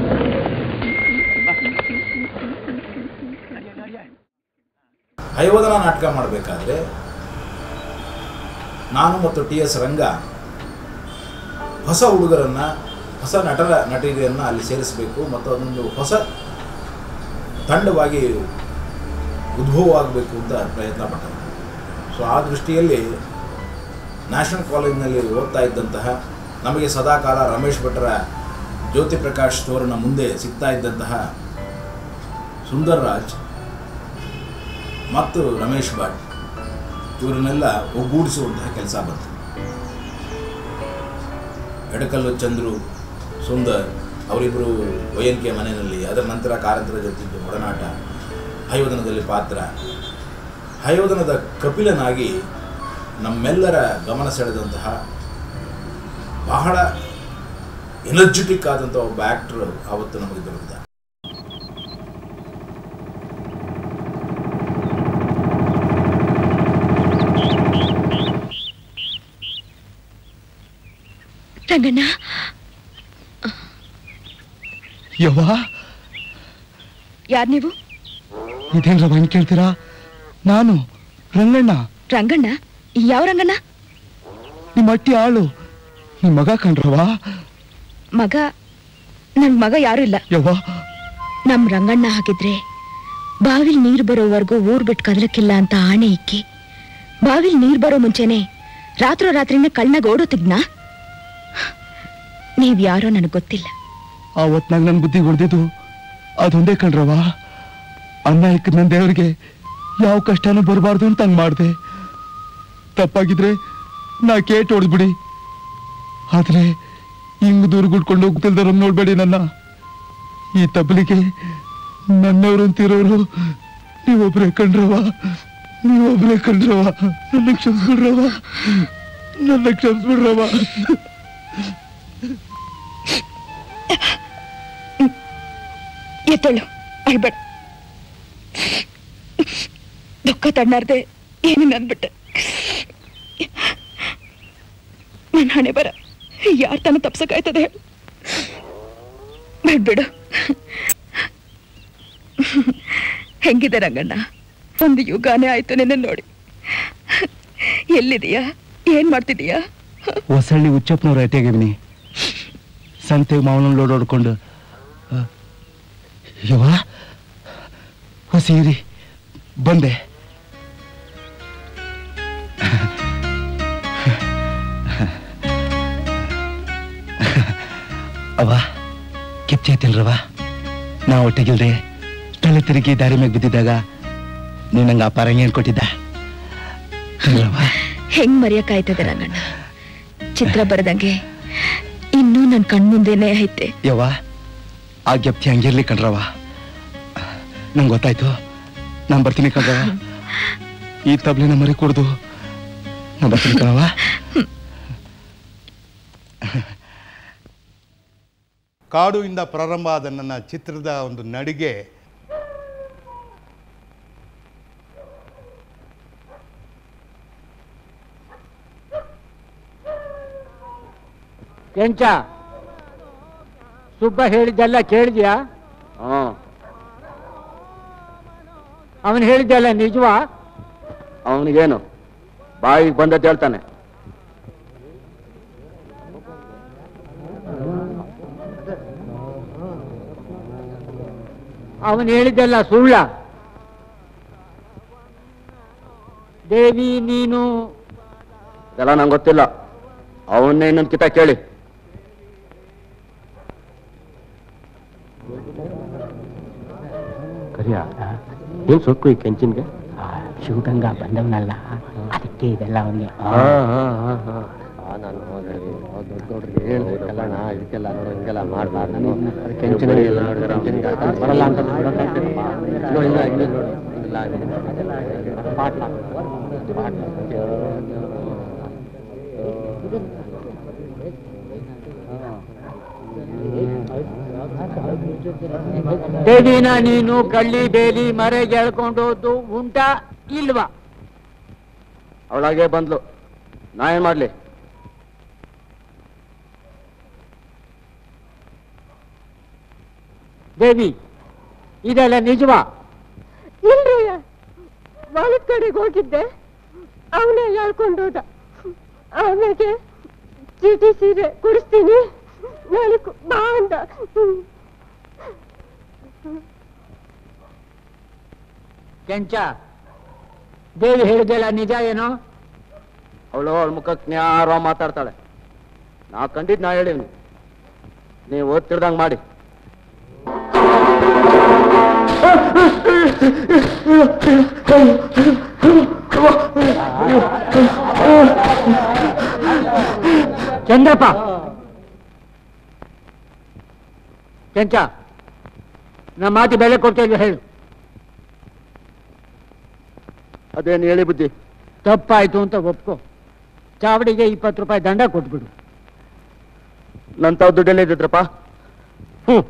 [SPEAKER 10] ಹಯೋಧನ ನಾಟಕ ಮಾಡಬೇಕಾದ್ರೆ ನಾನು ಮತ್ತು ಟಿ ಎಸ್ ರಂಗ ಹೊಸ ಹುಡುಗರನ್ನು ಹೊಸ ನಟರ ನಟಿಯರನ್ನು ಅಲ್ಲಿ ಸೇರಿಸಬೇಕು ಮತ್ತು ಅದೊಂದು ಹೊಸ ತಂಡವಾಗಿ ಉದ್ಭವ ಆಗಬೇಕು ಅಂತ ಪ್ರಯತ್ನ ಪಟ್ಟರು ಸೊ ಆ ದೃಷ್ಟಿಯಲ್ಲಿ ನ್ಯಾಷನಲ್ ಕಾಲೇಜಿನಲ್ಲಿ ಓದ್ತಾ ಇದ್ದಂತಹ ನಮಗೆ ಸದಾಕಾಲ ರಮೇಶ್ ಭಟ್ರ ಜ್ಯೋತಿ ಪ್ರಕಾಶ್ ಸ್ಟೋರ್ನ ಮುಂದೆ ಸಿಗ್ತಾ ಇದ್ದಂತಹ ಸುಂದರ್ ರಾಜ್ ಮತ್ತು ರಮೇಶ್ ಭಟ್ ಇವರನ್ನೆಲ್ಲ ಒಗ್ಗೂಡಿಸುವಂತಹ ಕೆಲಸ ಬಂತು ಎಡಕಲ್ಲು ಚಂದ್ರು ಸುಂದರ್ ಅವರಿಬ್ಬರು ವೈ ಎನ್ ಕೆ ಮನೆಯಲ್ಲಿ ಅದರ ನಂತರ ಕಾರಂತರ ಜೊತೆಗಿದ್ದು ಒಡನಾಟ ಹಯೋಧನದಲ್ಲಿ ಪಾತ್ರ ಹಯೋಧನದ ಕಪಿಲನಾಗಿ ನಮ್ಮೆಲ್ಲರ ಗಮನ ಸೆಳೆದಂತಹ ಬಹಳ ಎನರ್ಜೆಟಿಕ್ ಆದಂಥ ಒಬ್ಬ ಆ್ಯಕ್ಟರ್ ಆವತ್ತು ನಮಗೆ ದೊರಕಿದ
[SPEAKER 8] ರಂಗಣ್ಣ
[SPEAKER 9] ಯವ್ವ
[SPEAKER 8] ಯಾರು ನೀವು
[SPEAKER 9] ಇದೇನ್ರ ಬಂದು ಕೇಳ್ತೀರಾ ನಾನು ರಂಗಣ್ಣ
[SPEAKER 8] ರಂಗಣ್ಣ ಯಾವ ರಂಗಣ್ಣ
[SPEAKER 9] ನಿಮ್ಮ ಅಟ್ಟಿ ಆಳು ನಿಮ್ಮ ಮಗ ಕಂಡ್ರವ
[SPEAKER 8] ಮಗ ನನ್ ಮಗ ಯಾರು ಇಲ್ಲ
[SPEAKER 9] ಯವ್ವ
[SPEAKER 8] ನಮ್ ರಂಗಣ್ಣ ಹಾಕಿದ್ರೆ ಬಾವಿಲ್ ನೀರ್ ಬರೋವರೆಗೂ ಊರ್ ಬಿಟ್ಟು ಕದಲಕ್ಕಿಲ್ಲ ಅಂತ ಆಣೆ ಇಕ್ಕಿ ಬಾವಿಲ್ ನೀರ್ ಬರೋ ಮುಂಚೆನೆ ರಾತ್ರೋ ರಾತ್ರಿನೇ ಕಳ್ನಾಗ ಓಡೋತಿದ್ನಾ ನೀವ್ ಯಾರೋ ನನಗ್ ಗೊತ್ತಿಲ್ಲ
[SPEAKER 9] ಆವತ್ನಾಗ ನನ್ನ ಬುದ್ಧಿ ಹೊಡೆದಿದ್ದು ಅದೊಂದೇ ಕಣ್ರವ ಅನ್ಯಾಯಕ್ಕೆ ನನ್ನ ದೇವರಿಗೆ ಯಾವ ಕಷ್ಟನೂ ಬರಬಾರ್ದು ಅಂತ ಹಂಗೆ ಮಾಡಿದೆ ತಪ್ಪಾಗಿದ್ರೆ ನಾ ಕೇಟ್ ಹೊಡೆದ್ಬಿಡಿ ಆದ್ರೆ ಹಿಂಗ್ ದೂರ ಗುಡ್ಕೊಂಡು ಹೋಗ್ತಿಲ್ದಾರ ನೋಡ್ಬೇಡಿ ನನ್ನ ಈ ತಪ್ಪಲಿಗೆ ನನ್ನವರು ಅಂತಿರೋರು ನೀವೊಬ್ರೇ ಕಂಡ್ರವ ನೀವೊಬ್ರೇ ಕಂಡ್ರವ ನನ್ನ ಕ್ಷಮಿಸ್ಬಿಡ್ರವ ನನ್ನ ಕ್ಷಮಿಸ್ಬಿಡ್ರವ
[SPEAKER 8] ಎತ್ತಳು ಅಳ್ಬೇಡ ದುಃಖ ತಣ್ಣಾರ್ದೆ ಏನು ಅಂದ್ಬಿಟ್ಟೆ ನನ್ನ ಹಣೆ ಬರ ಯಾರ ತಾನು ತಪ್ಸಕ್ಕಾಯ್ತದೆ ಹೇಳು ಬಿಡ್ಬಿಡು ಹೆಂಗಿದೆ ರಂಗಣ್ಣ ಒಂದು ಯುಗಾನೇ ಆಯ್ತು ನಿನ್ನ ನೋಡಿ ಎಲ್ಲಿದೀಯಾ ಏನ್ ಮಾಡ್ತಿದೀಯಾ
[SPEAKER 9] ಹೊಸಳ್ಳಿ ಉಚ್ಚಪ್ಪನವ್ರ ಐತೆಗಿವ್ನಿ ಸಂತೆಗೆ ಮಾವನ ಲೋಡ್ ಹೊಡ್ಕೊಂಡು ಆ, ಯವ್ವ ಹೊಸೀರಿ ಬಂದೆ ಅವ ಕಿಚ್ಚೈತಿಲ್ರವ ನಾ ಒಟ್ಟಿಗಿಲ್ದೆ ತಲೆ ತಿರುಗಿ ದಾರಿ ಮ್ಯಾಗ ಬಿದ್ದಿದ್ದಾಗ ನೀ ನಂಗೆ ಆ ಪರಂಗಿ ಏನ್ ಕೊಟ್ಟಿದ್ದ ಅಲ್ರವ್ವ?
[SPEAKER 8] ಹೆಂಗ್ ಮರೆಯಕ್ಕಾಯ್ತದೆ ರಂಗಣ್ಣ ಚಿತ್ರ ಬರದಂಗೆ ಇನ್ನೂ ನನ್ ಕಣ್ಮುಂದೆನೆ ಐತೆ
[SPEAKER 9] ಯವ್ವ ಆ ಗೆಪ್ತಿ ಹಂಗಿರ್ಲಿ ಕಣ್ರವ ನಂಗೆ ಗೊತ್ತಾಯ್ತು ನಾನು ಬರ್ತೀನಿ ಕಣ್ರವ ಈ ತಬ್ಲಿನ ಮರಿ ಕುಡ್ದು ನಾ ಬರ್ತೀನಿ ಕಣವ
[SPEAKER 5] ಕಾಡು ಇಂದ ಪ್ರಾರಂಭ ಆದ ನನ್ನ ಚಿತ್ರದ ಒಂದು ನಡಿಗೆ
[SPEAKER 11] ಕೆಂಚ ಸುಬ್ಬ ಹೇಳಿದ್ದೆಲ್ಲ ಕೇಳಿದ್ಯಾ ಅವನು ಹೇಳಿದ್ದೆಲ್ಲ ನಿಜವಾ
[SPEAKER 6] ಅವನಿಗೇನು ಬಾಯಿಗೆ ಬಂದದ್ದು ಹೇಳ್ತಾನೆ
[SPEAKER 11] ಅವನು ಹೇಳಿದ್ದೆಲ್ಲ ಸುಳ್ಳ ದೇವಿ ನೀನು
[SPEAKER 6] ಇದೆಲ್ಲ ನಂಗೆ ಗೊತ್ತಿಲ್ಲ ಅವನ್ನೇ ಇನ್ನೊಂದು ಕಿತ ಕೇಳಿ
[SPEAKER 12] ಕರಿಯ ಏನ್ ಸೊಕ್ಕು ಈ ಕೆಂಚಿನ್ಗೆ ಶಿವಗಂಗಾ ಬಂದವನಲ್ಲ ಅದಕ್ಕೆ ಇದೆಲ್ಲ ಅವನಿಗೆ ನಾನು ದೊಡ್ಡ ದೊಡ್ಡರಿಗೆ ಹೇಳಿದೆ ಕಲ್ಯಾಣ ಇದಕ್ಕೆಲ್ಲ ನೋಡು ಹಿಂಗೆಲ್ಲ ಮಾಡಬಾರ್ದು ನಾನು ಕೆಂಚಿನ ಬರಲ್ಲ ಅಂತ ಬಿಡೋಕ್ಕಾಗ್ತದಪ್ಪ. ನೋಡಿ, ಇಲ್ಲ, ಇಲ್ಲಿ ನೋಡು, ಇಲ್ಲ, ಇಲ್ಲಿ. ಪಾಟ್ಲ.
[SPEAKER 11] ದೇವಿನ ನೀನು ಕಳ್ಳಿ ಬೇಲಿ ಮರೆಗೆ ಎಳ್ಕೊಂಡು ಹೋದ್ದು ಉಂಟಾ ಇಲ್ವಾ
[SPEAKER 6] ಅವಳಾಗೆ ಬಂದ್ಲು ನಾ ಏನ್ ಮಾಡ್ಲಿ
[SPEAKER 11] ದೇವಿ ಇದೆಲ್ಲ ನಿಜವಾ
[SPEAKER 13] ಇಲ್ರಿ ಹೊಲದ ಕಡೆಗೆ ಹೋಗಿದ್ದೆ ಅವನೇ ಹೇಳ್ಕೊಂಡೋದ ಆಮೇಲೆ ಚೀಟಿ ಸೀರೆ ಕೊಡಿಸ್ತೀನಿ ನಾಳೆ ಕು- ಬಾ ಅಂದ
[SPEAKER 11] ಕೆಂಚ ದೇವಿ ಹೇಳಿದೆಲ್ಲ ನಿಜ ಏನೋ
[SPEAKER 6] ಅವಳು ಅವಳ ಮುಖಕ್ಕೆ ನ್ಯಾರ ಮಾತಾಡ್ತಾಳೆ ನಾ ಕಂಡಿದ್ ನಾ ಹೇಳಿವ್ನಿ ನೀವು ಓದ್ತಿರ್ದಂಗ್ ಮಾಡಿ
[SPEAKER 11] ಚಂದ್ರಪ್ಪ ಕೆಂಚ ನಮ್ಮ ಮಾತಿ ಬೆಲೆ ಕೊಡ್ತೇವೆ ಹೇಳು
[SPEAKER 6] ಅದೇನು ಹೇಳಿ ಬುದ್ಧಿ
[SPEAKER 11] ತಪ್ಪಾಯ್ತು ಅಂತ ಒಪ್ಕೋ ಚಾವಡಿಗೆ ಇಪ್ಪತ್ತು ರೂಪಾಯಿ ದಂಡ ಕೊಟ್ಬಿಡು
[SPEAKER 6] ನನ್ ತಾವ್ ದುಡ್ಡೆಲ್ಲ ಇದ್ದಿದ್ರಪ್ಪ ಹ್ಮ್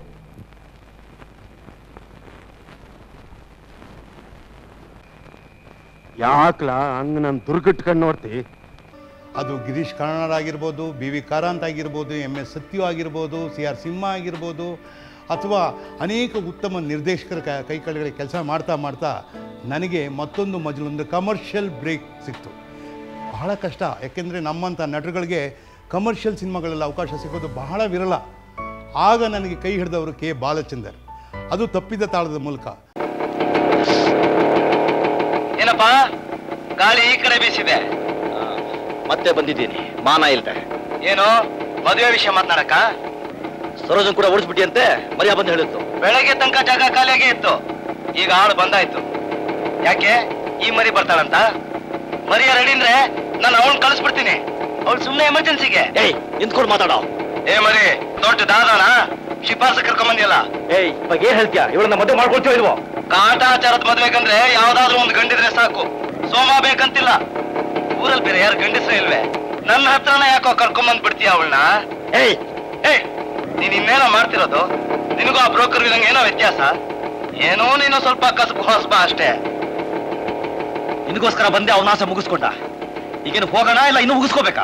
[SPEAKER 12] ಯಾಕ್ಲಾ ಹಂಗ ನನ್ ದುರ್ಗಿಟ್ಕೊಂಡ್ ನೋಡ್ತಿ
[SPEAKER 5] ಅದು ಗಿರೀಶ್ ಕಾರ್ನಾಡ್ ಆಗಿರ್ಬೋದು ಬಿ ವಿ ಕಾರಂತ್ ಆಗಿರ್ಬೋದು ಎಮ್ ಎಸ್ ಸತ್ಯು ಆಗಿರ್ಬೋದು ಸಿ ಆರ್ ಸಿಂಹ ಆಗಿರ್ಬೋದು ಅಥವಾ ಅನೇಕ ಉತ್ತಮ ನಿರ್ದೇಶಕರ ಕ- ಕೈ ಕೆಳಗಡೆ ಕೆಲಸ ಮಾಡ್ತಾ ಮಾಡ್ತಾ ನನಗೆ ಮತ್ತೊಂದು ಮಜಲೊಂದು ಕಮರ್ಷಿಯಲ್ ಬ್ರೇಕ್ ಸಿಕ್ತು ಬಹಳ ಕಷ್ಟ ಯಾಕೆಂದರೆ ನಮ್ಮಂಥ ನಟರುಗಳಿಗೆ ಕಮರ್ಷಿಯಲ್ ಸಿನಿಮಾಗಳಲ್ಲಿ ಅವಕಾಶ ಸಿಗೋದು ಬಹಳ ವಿರಳ ಆಗ ನನಗೆ ಕೈ ಹಿಡಿದವರು ಕೆ ಬಾಲಚಂದರ್ ಅದು ತಪ್ಪಿದ ತಾಳದ ಮೂಲಕ
[SPEAKER 14] ಏನಪ್ಪ ಗಾಳಿ ಈ ಕಡೆ ಬೀಸಿದೆ
[SPEAKER 6] ಮತ್ತೆ ಬಂದಿದ್ದೀನಿ ಮಾನ ಇಲ್ದೆ
[SPEAKER 14] ಏನು ಮದುವೆ ವಿಷಯ ಮಾತನಾಡಕ
[SPEAKER 6] ಸರೋಜನ್ ಕೂಡ ಓಡಿಸ್ಬಿಟ್ಟಿಯಂತೆ ಮರ್ಯಾ ಬಂದು ಹೇಳಿತ್ತು
[SPEAKER 14] ಬೆಳಗ್ಗೆ ತನಕ ಜಾಗ ಖಾಲಿಯಾಗೇ ಇತ್ತು ಈಗ ಆಳು ಬಂದಾಯ್ತು ಯಾಕೆ ಈ ಮರಿ ಬರ್ತಾಳಂತ ಮರಿಯ ರೆಡಿ ಅಂದ್ರೆ ನಾನು ಅವಳನ್ನ ಕಳಿಸ್ಬಿಡ್ತೀನಿ ಅವಳು ಸುಮ್ಮನೆ ಎಮರ್ಜೆನ್ಸಿಗೆ
[SPEAKER 6] ಏಯ್ ನಿಂತ್ಕೊಂಡು ಮಾತಾಡೋ
[SPEAKER 14] ಏ ಮರಿ ದೊಡ್ಡ ದಾದಾನ ಶಿಫಾರಸ ಕರ್ಕೊಂಬಂದಿಯಲ್ಲ
[SPEAKER 6] ಏಯ್ ಇವಾಗ ಏನ್ ಹೇಳ್ತೀಯಾ ಇವಳನ್ನ ಮದುವೆ ಮಾಡ್ಕೊಳ್ತೀವೋ ಇಲ್ವೋ
[SPEAKER 14] ಕಾಟಾಚಾರದ ಮದ್ವೆಗಂದ್ರೆ ಯಾವ್ದಾದ್ರೂ ಒಂದು ಗಂಡಿದ್ರೆ ಸಾಕು ಸೋಮ ಬೇಕಂತಿಲ್ಲ ಊರಲ್ಲಿ ಬೇರೆ ಯಾರು ಗಂಡಸ್ರೇ ಇಲ್ವೇ ನನ್ನ ಹತ್ರನ ಯಾಕೋ ಕರ್ಕೊಂಬಂದ್ ಬಿಡ್ತೀಯ ಅವಳನ್ನ
[SPEAKER 6] ಏಯ್
[SPEAKER 14] ಏಯ್ ನೀನ್ ಇನ್ನೇನೋ ಮಾಡ್ತಿರೋದು ನಿನಗೂ ಆ ಬ್ರೋಕರ್ ನಂಗೆ ಏನೋ ವ್ಯತ್ಯಾಸ ಏನೋ ನೀನು ಸ್ವಲ್ಪ ಕಸಬು ಹೊಸಬ ಅಷ್ಟೇ
[SPEAKER 6] ನಿನಗೋಸ್ಕರ ಬಂದೆ ಅವನ ಆಸೆ ಮುಗಿಸ್ಕೊಂಡ ಈಗೇನು ಹೋಗೋಣ ಇಲ್ಲ ಇನ್ನೂ ಮುಗಿಸ್ಕೋಬೇಕಾ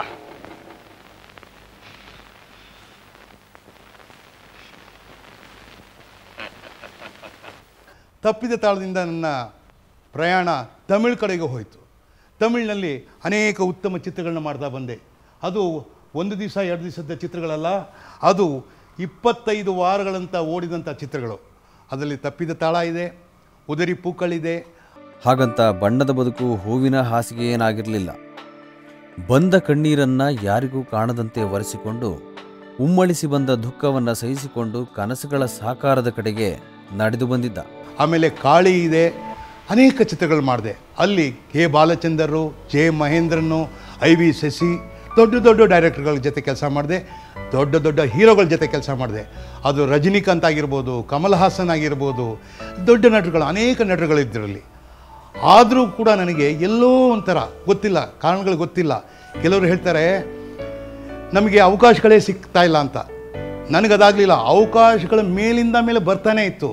[SPEAKER 5] ತಪ್ಪಿದ ತಾಳದಿಂದ ನನ್ನ ಪ್ರಯಾಣ ತಮಿಳ್ ಕಡೆಗೆ ಹೋಯಿತು ತಮಿಳಿನಲ್ಲಿ ಅನೇಕ ಉತ್ತಮ ಚಿತ್ರಗಳನ್ನ ಮಾಡ್ತಾ ಬಂದೆ ಅದು ಒಂದು ದಿವಸ ಎರಡು ದಿವಸದ ಚಿತ್ರಗಳಲ್ಲ ಅದು ಇಪ್ಪತ್ತೈದು ವಾರಗಳಂತ ಓಡಿದಂಥ ಚಿತ್ರಗಳು ಅದರಲ್ಲಿ ತಪ್ಪಿದ ತಾಳ ಇದೆ ಉದರಿ ಪೂಕ್ಕಳಿದೆ
[SPEAKER 4] ಹಾಗಂತ ಬಣ್ಣದ ಬದುಕು ಹೂವಿನ ಹಾಸಿಗೆ ಏನಾಗಿರಲಿಲ್ಲ ಬಂದ ಕಣ್ಣೀರನ್ನ ಯಾರಿಗೂ ಕಾಣದಂತೆ ಒರೆಸಿಕೊಂಡು ಉಮ್ಮಳಿಸಿ ಬಂದ ದುಃಖವನ್ನು ಸಹಿಸಿಕೊಂಡು ಕನಸುಗಳ ಸಾಕಾರದ ಕಡೆಗೆ ನಡೆದು ಬಂದಿದ್ದ
[SPEAKER 5] ಆಮೇಲೆ ಕಾಳಿ ಇದೆ ಅನೇಕ ಚಿತ್ರಗಳು ಮಾಡಿದೆ ಅಲ್ಲಿ ಕೆ ಬಾಲಚಂದರು ಜೆ ಮಹೇಂದ್ರನು ಐ ವಿ ಶಶಿ ದೊಡ್ಡ ದೊಡ್ಡ ಡೈರೆಕ್ಟರ್ಗಳ ಜೊತೆ ಕೆಲಸ ಮಾಡಿದೆ ದೊಡ್ಡ ದೊಡ್ಡ ಹೀರೋಗಳ ಜೊತೆ ಕೆಲಸ ಮಾಡಿದೆ ಅದು ರಜನಿಕಾಂತ್ ಆಗಿರ್ಬೋದು ಕಮಲ್ ಹಾಸನ್ ಆಗಿರ್ಬೋದು ದೊಡ್ಡ ನಟರುಗಳು ಅನೇಕ ನಟರುಗಳು ಇದರಲ್ಲಿ ಆದರೂ ಕೂಡ ನನಗೆ ಎಲ್ಲೋ ಒಂಥರ ಗೊತ್ತಿಲ್ಲ ಕಾರಣಗಳು ಗೊತ್ತಿಲ್ಲ ಕೆಲವರು ಹೇಳ್ತಾರೆ ನಮಗೆ ಅವಕಾಶಗಳೇ ಸಿಗ್ತಾ ಇಲ್ಲ ಅಂತ ನನಗದಾಗಲಿಲ್ಲ ಅವಕಾಶಗಳ ಮೇಲಿಂದ ಮೇಲೆ ಬರ್ತಾನೆ ಇತ್ತು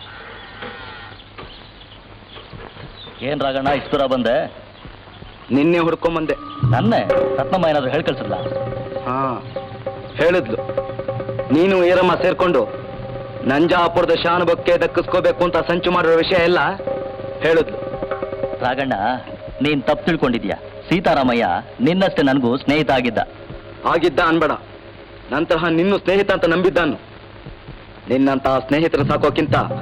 [SPEAKER 14] ಏನ್ ರಾಗಣ್ಣ ಇಷ್ಟು ದೂರ ಬಂದೆ
[SPEAKER 6] ನಿನ್ನೆ ಹುಡ್ಕೊಂಬಂದೆ
[SPEAKER 14] ನನ್ನೆ ರತ್ನಮ್ಮ ಏನಾದ್ರು ಹೇಳಿ ಕಳ್ಸಿದ್ಲ
[SPEAKER 6] ಹಾ ಹೇಳಿದ್ಲು ನೀನು ಈರಮ್ಮ ಸೇರ್ಕೊಂಡು ನಂಜಾಪುರದ ಶಾನುಭಕ್ಕೆ ದಕ್ಕಿಸ್ಕೋಬೇಕು ಅಂತ ಸಂಚು ಮಾಡಿರೋ ವಿಷಯ ಎಲ್ಲ ಹೇಳಿದ್ಲು
[SPEAKER 14] ರಾಗಣ್ಣ ನೀನ್ ತಪ್ಪು ತಿಳ್ಕೊಂಡಿದ್ಯಾ ಸೀತಾರಾಮಯ್ಯ ನಿನ್ನಷ್ಟೇ ನನಗೂ ಸ್ನೇಹಿತ ಆಗಿದ್ದ
[SPEAKER 6] ಆಗಿದ್ದ ಅನ್ಬೇಡ ನಂತರ ನಿನ್ನು ಸ್ನೇಹಿತ ಅಂತ ನಂಬಿದ್ದಾನು ನಿನ್ನಂತಹ ಸ್ನೇಹಿತರ ಸಾಕೋಕ್ಕಿಂತ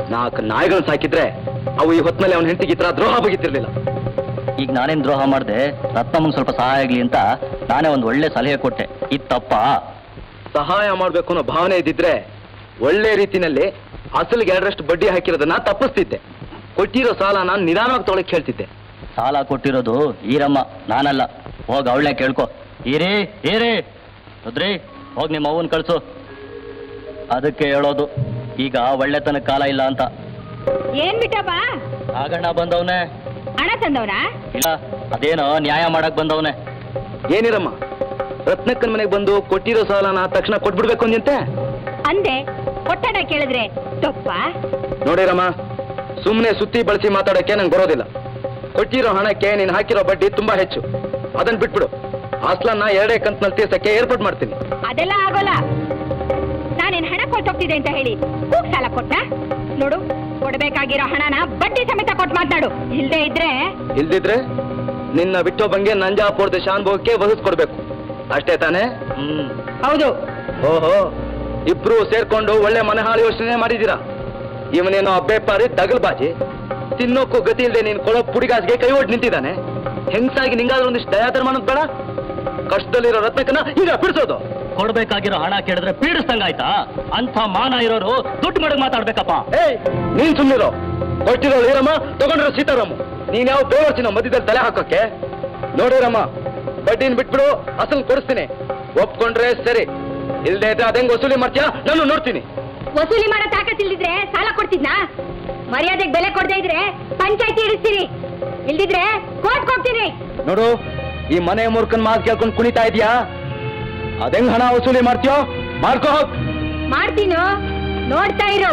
[SPEAKER 14] ನಾಲ್ಕು ನಾಯಿಗಳನ್ನ ಸಾಕಿದ್ರೆ ಅವು ಈ ಹೊತ್ನಲ್ಲಿ ಅವನ ಹೆಂಡತಿಗೆ ಈ ತರ ದ್ರೋಹ ಬಗೆತಿರ್ಲಿಲ್ಲ
[SPEAKER 15] ಈಗ ನಾನೇನ್ ದ್ರೋಹ ಮಾಡಿದೆ ರತ್ನಮ್ಮಂಗ್ ಸ್ವಲ್ಪ ಸಹಾಯ ಆಗ್ಲಿ ಅಂತ ನಾನೇ ಒಂದು ಒಳ್ಳೆ ಸಲಹೆ ಕೊಟ್ಟೆ ಇದು ತಪ್ಪಾ
[SPEAKER 14] ಸಹಾಯ ಮಾಡ್ಬೇಕು ಅನ್ನೋ ಭಾವನೆ ಇದ್ದಿದ್ರೆ ಒಳ್ಳೆ ರೀತಿನಲ್ಲಿ ಅಸಲಿಗೆ ಎರಡರಷ್ಟು ಬಡ್ಡಿ ಹಾಕಿರೋದನ್ನ ತಪ್ಪಿಸ್ತಿದ್ದೆ ಕೊಟ್ಟಿರೋ ಸಾಲ ನಾನು ನಿಧಾನವಾಗಿ ತೊಗೊಳಕ್ ಹೇಳ್ತಿದ್ದೆ
[SPEAKER 15] ಸಾಲ ಕೊಟ್ಟಿರೋದು ಈರಮ್ಮ ನಾನಲ್ಲ ಹೋಗ್ ಅವಳನ್ನೇ ಕೇಳ್ಕೊ ಈರಿ ಈರಿ ರುದ್ರಿ ಹೋಗ್ ನಿಮ್ಮ ಅವ್ವನ್ ಕಳ್ಸು ಅದಕ್ಕೆ ಹೇಳೋದು ಈಗ ಒಳ್ಳೆತನ ಕಾಲ ಇಲ್ಲ ಅಂತ
[SPEAKER 16] ಏನ್ ಬಿಟ್ಟಪ್ಪ
[SPEAKER 15] ಆಗಣ್ಣ ಬಂದವನೇ
[SPEAKER 16] ಹಣ ತಂದವನ
[SPEAKER 15] ಇಲ್ಲ ಅದೇನೋ ನ್ಯಾಯ ಮಾಡಕ್ ಬಂದವನೇ
[SPEAKER 14] ಏನಿರಮ್ಮ ರತ್ನಕ್ಕನ ಮನೆಗೆ ಬಂದು ಕೊಟ್ಟಿರೋ ಸಾಲನ ತಕ್ಷಣ ಕೊಟ್ಬಿಡ್ಬೇಕು ಅಂದಂತೆ
[SPEAKER 16] ಅಂದೆ ಒಟ್ಟಡ ಕೇಳಿದ್ರೆ ತಪ್ಪ
[SPEAKER 14] ನೋಡಿರಮ್ಮ ಸುಮ್ಮನೆ ಸುತ್ತಿ ಬಳಸಿ ಮಾತಾಡೋಕೆ ನಂಗೆ ಬರೋದಿಲ್ಲ ಕೊಟ್ಟಿರೋ ಹಣಕ್ಕೆ ನೀನು ಹಾಕಿರೋ ಬಡ್ಡಿ ತುಂಬಾ ಹೆಚ್ಚು ಅದನ್ನ ಬಿಟ್ಬಿಡು ಅಸ್ಲನ್ನ ಎರಡೇ ಕಂತಿನಲ್ಲಿ ತೀರ್ಸಕ್ಕೆ ಏರ್ಪಾಟ್ ಮಾಡ್ತೀನಿ
[SPEAKER 16] ಅದೆಲ್ಲ ಆಗೋಲ್ಲ ನಾನೇನ್ ಹಣ ಕೊಟ್ಟೋಗ್ತಿದೆ ಅಂತ ಹೇಳಿ ಕೂಗ್ ಸಾಲ ಕೊಟ್ಟ ನೋಡು ಕೊಡ್ಬೇಕಾಗಿರೋ ಹಣನ ಬಡ್ಡಿ ಸಮೇತ ಕೊಟ್ಟು ಮಾತನಾಡು ಇಲ್ದೇ ಇದ್ರೆ
[SPEAKER 14] ಇಲ್ದಿದ್ರೆ ನಿನ್ನ ಬಿಟ್ಟೊಬ್ಬಂಗೆ ನಂಜಾಪುರದ ಶಾನ್ಭೋಗಕ್ಕೆ ವಹಿಸ್ಕೊಡ್ಬೇಕು ಅಷ್ಟೇ ತಾನೇ
[SPEAKER 15] ಹ್ಮ್
[SPEAKER 16] ಹೌದು
[SPEAKER 14] ಓಹೋ ಇಬ್ರು ಸೇರ್ಕೊಂಡು ಒಳ್ಳೆ ಮನೆಹಾಳು ಯೋಚನೆ ಮಾಡಿದೀರಾ ಇವನೇನೋ ಅಬ್ಬೆಪ್ಪಾರಿ ತಗಲ್ಬಾಜಿ ತಿನ್ನೋಕ್ಕೂ ಗತಿ ಇಲ್ಲದೆ ನೀನು ಕೊಡೋ ಪುಡಿಗಾಸ್ಗೆ ಕೈ ಒಟ್ಟು ನಿಂತಿದ್ದಾನೆ ಹೆಂಗ್ಸಾಗಿ ನಿಂಗಾದ್ರೂ ಒಂದಿಷ್ಟು ದಯಾಧರ್ಮ ಅನ್ನೋದು ಬೇಡ ಕಷ್ಟದಲ್ಲಿರೋ ರತ್ನಕ್ಕನ ಈಗ ಬಿಡಿಸೋದು
[SPEAKER 15] ಕೊಡ್ಬೇಕಾಗಿರೋ ಹಣ ಕೇಳಿದ್ರೆ ಪೀಡಿಸ್ದಂಗಾಯ್ತಾ ಅಂಥ ಮಾನ ಇರೋರು ದುಡ್ಡು ಮಡಗ್ ಮಾತಾಡ್ಬೇಕಪ್ಪ
[SPEAKER 14] ಏಯ್ ನೀನ್ ಸುಮ್ಮನಿರೋ ಕೊಟ್ಟಿರೋ ಈರಮ್ಮ ತಗೊಂಡಿರೋ ಸೀತಾರಾಮ ನೀನ್ ಯಾವ ಬೇವರ್ಸಿನ ಮಧ್ಯದಲ್ಲಿ ತಲೆ ಹಾಕೋಕೆ ನೋಡಿರಮ್ಮ ಬಡ್ಡಿನ ಬಿಟ್ಬಿಡು ಅಸಲ್ ಕೊಡಿಸ್ತೀನಿ ಒಪ್ಕೊಂಡ್ರೆ ಸರಿ ಇಲ್ದೇ ಇದ್ರೆ ಅದಂಗ್ ವಸೂಲಿ ಮಾಡ್ತೀಯಾ ನಾನು ನೋಡ್ತೀನಿ
[SPEAKER 16] ವಸೂಲಿ ಮಾಡೋ ತಾಕತ್ತಿಲ್ದಿದ್ರೆ ಸಾಲ ಕೊಡ್ತಿದ್ನಾ ಮರ್ಯಾದೆಗೆ ಬೆಲೆ ಕೊಡದೇ ಇದ್ರೆ ಪಂಚಾಯತಿ ಇಡಿಸ್ತೀನಿ ಇಲ್ದಿದ್ರೆ ಕೋರ್ಟ್ ಹೋಗ್ತೀನಿ
[SPEAKER 14] ನೋಡು ಈ ಮನೆ ಮೂರ್ಖನ್ ಮಾತು ಕೇಳ್ಕೊಂಡು ಕುಣಿತಾ ಇದೀಯಾ ಅದೆಂಗ್ ಹಣ ವಸೂಲಿ ಮಾಡ್ತೀಯೋ ಮಾಡ್ಕೋ ಹೋಗ್
[SPEAKER 16] ಮಾಡ್ತೀನೋ ನೋಡ್ತಾ ಇರು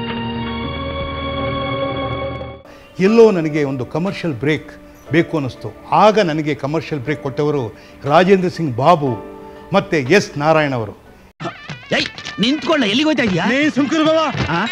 [SPEAKER 5] ಎಲ್ಲೋ ನನಗೆ ಒಂದು ಕಮರ್ಷಿಯಲ್ ಬ್ರೇಕ್ ಬೇಕು ಅನ್ನಿಸ್ತು ಆಗ ನನಗೆ ಕಮರ್ಷಿಯಲ್ ಬ್ರೇಕ್ ಕೊಟ್ಟವರು ರಾಜೇಂದ್ರ ಸಿಂಗ್ ಬಾಬು ಮತ್ತೆ ಎಸ್ ನಾರಾಯಣ್ ಅವರು
[SPEAKER 17] ನಿಂತ್ಕೊಳ್ಳ ಎಲ್ಲಿಗೆ ಹೋಯ್ತಾ ಇದೀಯಾ
[SPEAKER 5] ನೀ ಸುಮ್ಕಿರು ಬಾಬಾ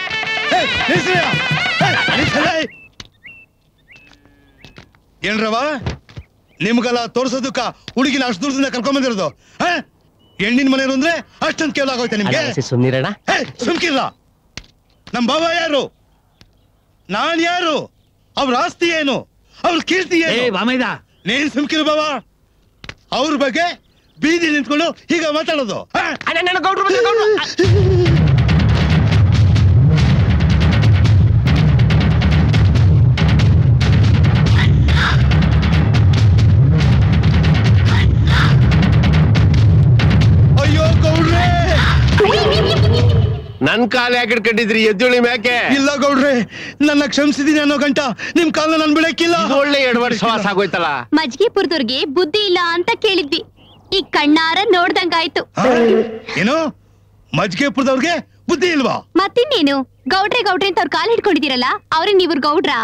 [SPEAKER 5] ಏನ್ರವ ನಿಮ್ಗೆಲ್ಲ ತೋರ್ಸೋದಕ್ಕ ಹುಡುಗಿನ ಅಷ್ಟು ದೂರದಿಂದ ಕರ್ಕೊಂಡ್ ಬಂದಿರೋದು ಹ? ಹೆಣ್ಣಿನ ಮನೆಯವರು ಅಂದ್ರೆ ಅಷ್ಟೊಂದು ಕೇವಲ ಆಗೋಯ್ತಾ ನಿಮ್ಗೆ
[SPEAKER 12] ಸುಮ್ನಿರಣ
[SPEAKER 5] ಹೇ, ಸುಮ್ಕಿಲ್ಲ ನಮ್ ಬಾಬಾ ಯಾರು ನಾನ್ ಯಾರು ಅವ್ರ ಆಸ್ತಿ ಏನು ಅವ್ರ ಕೀರ್ತಿ ಏನು
[SPEAKER 17] ಬಾಮೈದ
[SPEAKER 5] ನೀನ್ ಸುಮ್ಕಿರು ಬಾಬಾ ಅವ್ರ ಬಗ್ಗೆ ಬೀದಿ ನಿಂತ್ಕೊಂಡು ಹೀಗ ಮಾತಾಡೋದು ಹ? ಅಯ್ಯೋ ಗೌಡ್ರೆ
[SPEAKER 12] ನನ್ ಕಾಲ್ ಯಾಕೆ ಇಟ್ಕೊಂಡಿದ್ರಿ ಎದ್ದುಳಿ ಮ್ಯಾಕೆ
[SPEAKER 5] ಇಲ್ಲ ಗೌಡ್ರೆ ನನ್ನ ಕ್ಷಮಿಸಿದೀನಿ ಅನ್ನೋ ಗಂಟ ನಿಮ್ ಕಾಲ ನನ್ ಬಿಡಕ್ಕಿಲ್ಲ
[SPEAKER 12] ಒಳ್ಳೆ ಎರಡು ವರ್ಷ ವಾಸ ಆಗೋಯ್ತಲ್ಲ
[SPEAKER 18] ಮಜ್ಗಿಪುರದವ್ರಿಗೆ ಬುದ್ಧಿ ಇಲ್ಲ ಅಂತ ಕೇಳಿದ್ವಿ ಈ ಕಣ್ಣಾರ ನೋಡ್ದಂಗಾಯ್ತು
[SPEAKER 5] ಹ? ಏನು ಮಜ್ಗೆಪುರದವ್ರಿಗೆ ಬುದ್ಧಿ ಇಲ್ವಾ
[SPEAKER 18] ಮತ್ತಿನ್ನೇನು ಗೌಡ್ರೆ ಗೌಡ್ರೆ ಅಂತ ಅವ್ರ ಕಾಲ್ ಹಿಡ್ಕೊಂಡಿದ್ದೀರಲ್ಲ ಅವ್ರಿಗೆ ನೀವ್ರ ಗೌಡ್ರ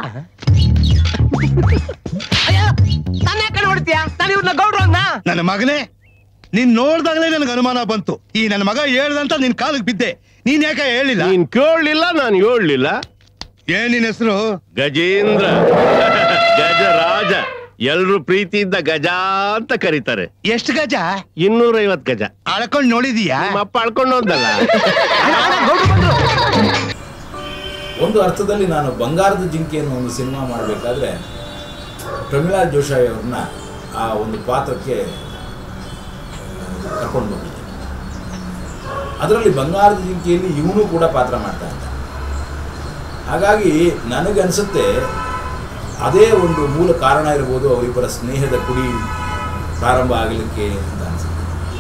[SPEAKER 12] ನನ್ನ ಯಾಕೆ ನೋಡ್ತೀಯಾ ನಾನು ಇವ್ರನ್ನ ಗೌಡ್ರು ಅನ್ನ
[SPEAKER 5] ನನ್ನ ಮಗನೇ ನೀನ್ ನೋಡ್ದಾಗಲೇ ನನಗೆ ಅನುಮಾನ ಬಂತು ಈ ನನ್ನ ಮಗ ಹೇಳ್ದಂತ ನಿನ್ ಕಾಲಿಗೆ ಬಿದ್ದೆ ನೀನ್ ಯಾಕೆ ಹೇಳಿಲ್ಲ
[SPEAKER 12] ನೀನ್ ಕೇಳಲಿಲ್ಲ ನಾನು ಹೇಳಲಿಲ್ಲ
[SPEAKER 5] ಏನ್ ನಿನ್ ಹೆಸರು
[SPEAKER 12] ಗಜೇಂದ್ರ ಗಜರಾಜ ಎಲ್ರು ಪ್ರೀತಿಯಿಂದ ಗಜ ಅಂತ ಕರೀತಾರೆ
[SPEAKER 5] ಎಷ್ಟು ಗಜ
[SPEAKER 12] ಇನ್ನೂರ ಐವತ್ ಗಜ
[SPEAKER 5] ಅಳ್ಕೊಂಡ್ ನೋಡಿದೀಯಾ
[SPEAKER 12] ಅಪ್ಪ ಅಳ್ಕೊಂಡು ಹೋದಲ್ಲ
[SPEAKER 10] ಒಂದು ಅರ್ಥದಲ್ಲಿ ನಾನು ಬಂಗಾರದ ಜಿಂಕೆ ಅನ್ನೋ ಒಂದು ಸಿನಿಮಾ ಮಾಡಬೇಕಾದ್ರೆ ಪ್ರಮೀಳಾ ಜೋಶಾಯಿ ಅವ್ರನ್ನ ಆ ಒಂದು ಪಾತ್ರಕ್ಕೆ ಕರ್ಕೊಂಡು ಬಂದಿದ್ದೆ ಅದರಲ್ಲಿ ಬಂಗಾರದ ಜಿಂಕೆಯಲ್ಲಿ ಇವನು ಕೂಡ ಪಾತ್ರ ಮಾಡ್ತಾ ಇದ್ದ ಹಾಗಾಗಿ ನನಗನ್ಸುತ್ತೆ ಅದೇ ಒಂದು ಮೂಲ ಕಾರಣ ಇರ್ಬೋದು ಅವರಿಬ್ಬರ ಸ್ನೇಹದ ಕುಡಿ ಪ್ರಾರಂಭ ಆಗಲಿಕ್ಕೆ ಅಂತ ಅನ್ಸುತ್ತೆ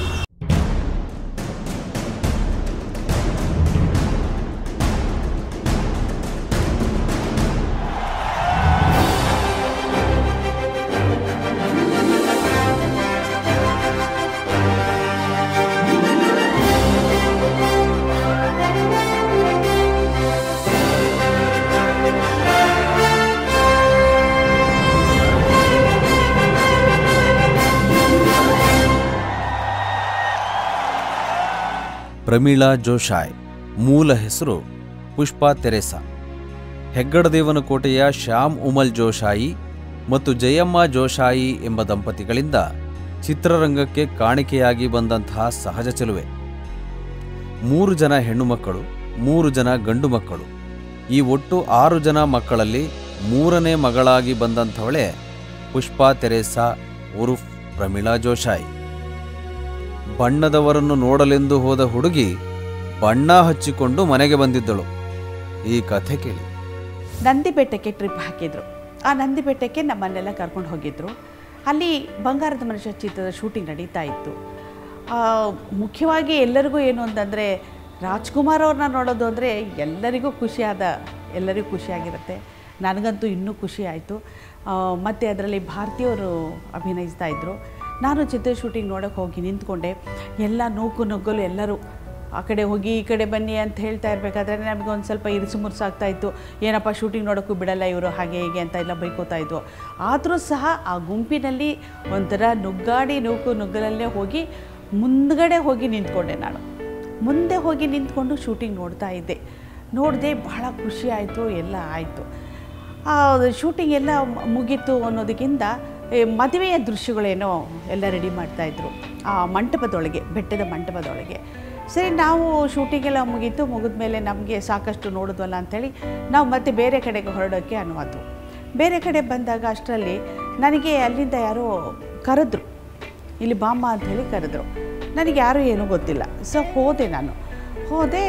[SPEAKER 4] ಪ್ರಮೀಳಾ ಜೋಶಾಯ್ ಮೂಲ ಹೆಸರು ಪುಷ್ಪಾ ತೆರೆಸಾ ಹೆಗ್ಗಡದೇವನ ಕೋಟೆಯ ಶ್ಯಾಮ್ ಉಮಲ್ ಜೋಶಾಯಿ ಮತ್ತು ಜಯಮ್ಮ ಜೋಶಾಯಿ ಎಂಬ ದಂಪತಿಗಳಿಂದ ಚಿತ್ರರಂಗಕ್ಕೆ ಕಾಣಿಕೆಯಾಗಿ ಬಂದಂತಹ ಸಹಜ ಚೆಲುವೆ ಮೂರು ಜನ ಹೆಣ್ಣು ಮಕ್ಕಳು ಮೂರು ಜನ ಗಂಡು ಮಕ್ಕಳು ಈ ಒಟ್ಟು ಆರು ಜನ ಮಕ್ಕಳಲ್ಲಿ ಮೂರನೇ ಮಗಳಾಗಿ ಬಂದಂಥವಳೇ ಪುಷ್ಪಾ ತೆರೇಸಾ ಉರುಫ್ ಪ್ರಮೀಳಾ ಜೋಶಾಯಿ ಬಣ್ಣದವರನ್ನು ನೋಡಲೆಂದು ಹೋದ ಹುಡುಗಿ ಬಣ್ಣ ಹಚ್ಚಿಕೊಂಡು ಮನೆಗೆ ಬಂದಿದ್ದಳು ಈ ಕಥೆ ಕೇಳಿ
[SPEAKER 3] ನಂದಿಬೆಟ್ಟಕ್ಕೆ ಟ್ರಿಪ್ ಹಾಕಿದ್ರು ಆ ನಂದಿಬೆಟ್ಟಕ್ಕೆ ನಮ್ಮನ್ನೆಲ್ಲ ಕರ್ಕೊಂಡು ಹೋಗಿದ್ರು ಅಲ್ಲಿ ಬಂಗಾರದ ಮನುಷ್ಯ ಚಿತ್ರದ ಶೂಟಿಂಗ್ ನಡೀತಾ ಇತ್ತು ಆ, ಮುಖ್ಯವಾಗಿ ಎಲ್ಲರಿಗೂ ಏನು ಅಂತಂದರೆ ರಾಜ್ಕುಮಾರ್ ಅವ್ರನ್ನ ನೋಡೋದು ಅಂದರೆ ಎಲ್ಲರಿಗೂ ಖುಷಿಯಾದ ಎಲ್ಲರಿಗೂ ಖುಷಿಯಾಗಿರುತ್ತೆ ನನಗಂತೂ ಇನ್ನೂ ಖುಷಿ ಆಯಿತು ಮತ್ತು ಅದರಲ್ಲಿ ಭಾರತೀಯವರು ಅಭಿನಯಿಸ್ತಾ ಇದ್ದರು ನಾನು ಚಿತ್ರ ಶೂಟಿಂಗ್ ನೋಡೋಕ್ಕೆ ಹೋಗಿ ನಿಂತ್ಕೊಂಡೆ ಎಲ್ಲ ನೂಕು ನುಗ್ಗಲು ಎಲ್ಲರೂ ಆ ಕಡೆ ಹೋಗಿ ಈ ಕಡೆ ಬನ್ನಿ ಅಂತ ಹೇಳ್ತಾ ಇರಬೇಕಾದ್ರೆ ನಮಗೆ ಒಂದು ಸ್ವಲ್ಪ ಇರಿಸು ಮುರುಸು ಆಗ್ತಾ ಇತ್ತು ಏನಪ್ಪ ಶೂಟಿಂಗ್ ನೋಡೋಕ್ಕೂ ಬಿಡಲ್ಲ ಇವರು ಹಾಗೆ ಹೀಗೆ ಅಂತ ಎಲ್ಲ ಬೈಕೋತಾ ಇದ್ವು ಆದರೂ ಸಹ ಆ ಗುಂಪಿನಲ್ಲಿ ಒಂಥರ ನುಗ್ಗಾಡಿ ನೂಕು ನುಗ್ಗಲಲ್ಲೇ ಹೋಗಿ ಮುಂದ್ಗಡೆ ಹೋಗಿ ನಿಂತ್ಕೊಂಡೆ ನಾನು ಮುಂದೆ ಹೋಗಿ ನಿಂತ್ಕೊಂಡು ಶೂಟಿಂಗ್ ನೋಡ್ತಾ ಇದ್ದೆ ನೋಡಿದೆ ಬಹಳ ಖುಷಿ ಆಯಿತು ಎಲ್ಲ ಆಯಿತು ಶೂಟಿಂಗ್ ಎಲ್ಲ ಮ- ಮುಗೀತು ಅನ್ನೋದಕ್ಕಿಂತ ಈ ಮದುವೆಯ ದೃಶ್ಯಗಳೇನೋ ಎಲ್ಲ ರೆಡಿ ಮಾಡ್ತಾಯಿದ್ರು ಆ ಮಂಟಪದೊಳಗೆ ಬೆಟ್ಟದ ಮಂಟಪದೊಳಗೆ ಸರಿ ನಾವು ಶೂಟಿಂಗ್ ಎಲ್ಲ ಮುಗೀತು ಮುಗಿದ ಮೇಲೆ ನಮಗೆ ಸಾಕಷ್ಟು ನೋಡಿದ್ವಲ್ಲ ಅಂಥೇಳಿ ನಾವು ಮತ್ತೆ ಬೇರೆ ಕಡೆಗೆ ಹೊರಡೋಕ್ಕೆ ಅನುವಾತು ಬೇರೆ ಕಡೆ ಬಂದಾಗ ಅಷ್ಟರಲ್ಲಿ ನನಗೆ ಅಲ್ಲಿಂದ ಯಾರೋ ಕರೆದ್ರು ಇಲ್ಲಿ ಬಾಮ್ಮ ಅಂಥೇಳಿ ಕರೆದ್ರು ನನಗೆ ಯಾರೂ ಏನೂ ಗೊತ್ತಿಲ್ಲ ಸೊ ಹೋದೆ ನಾನು ಹೋದೆ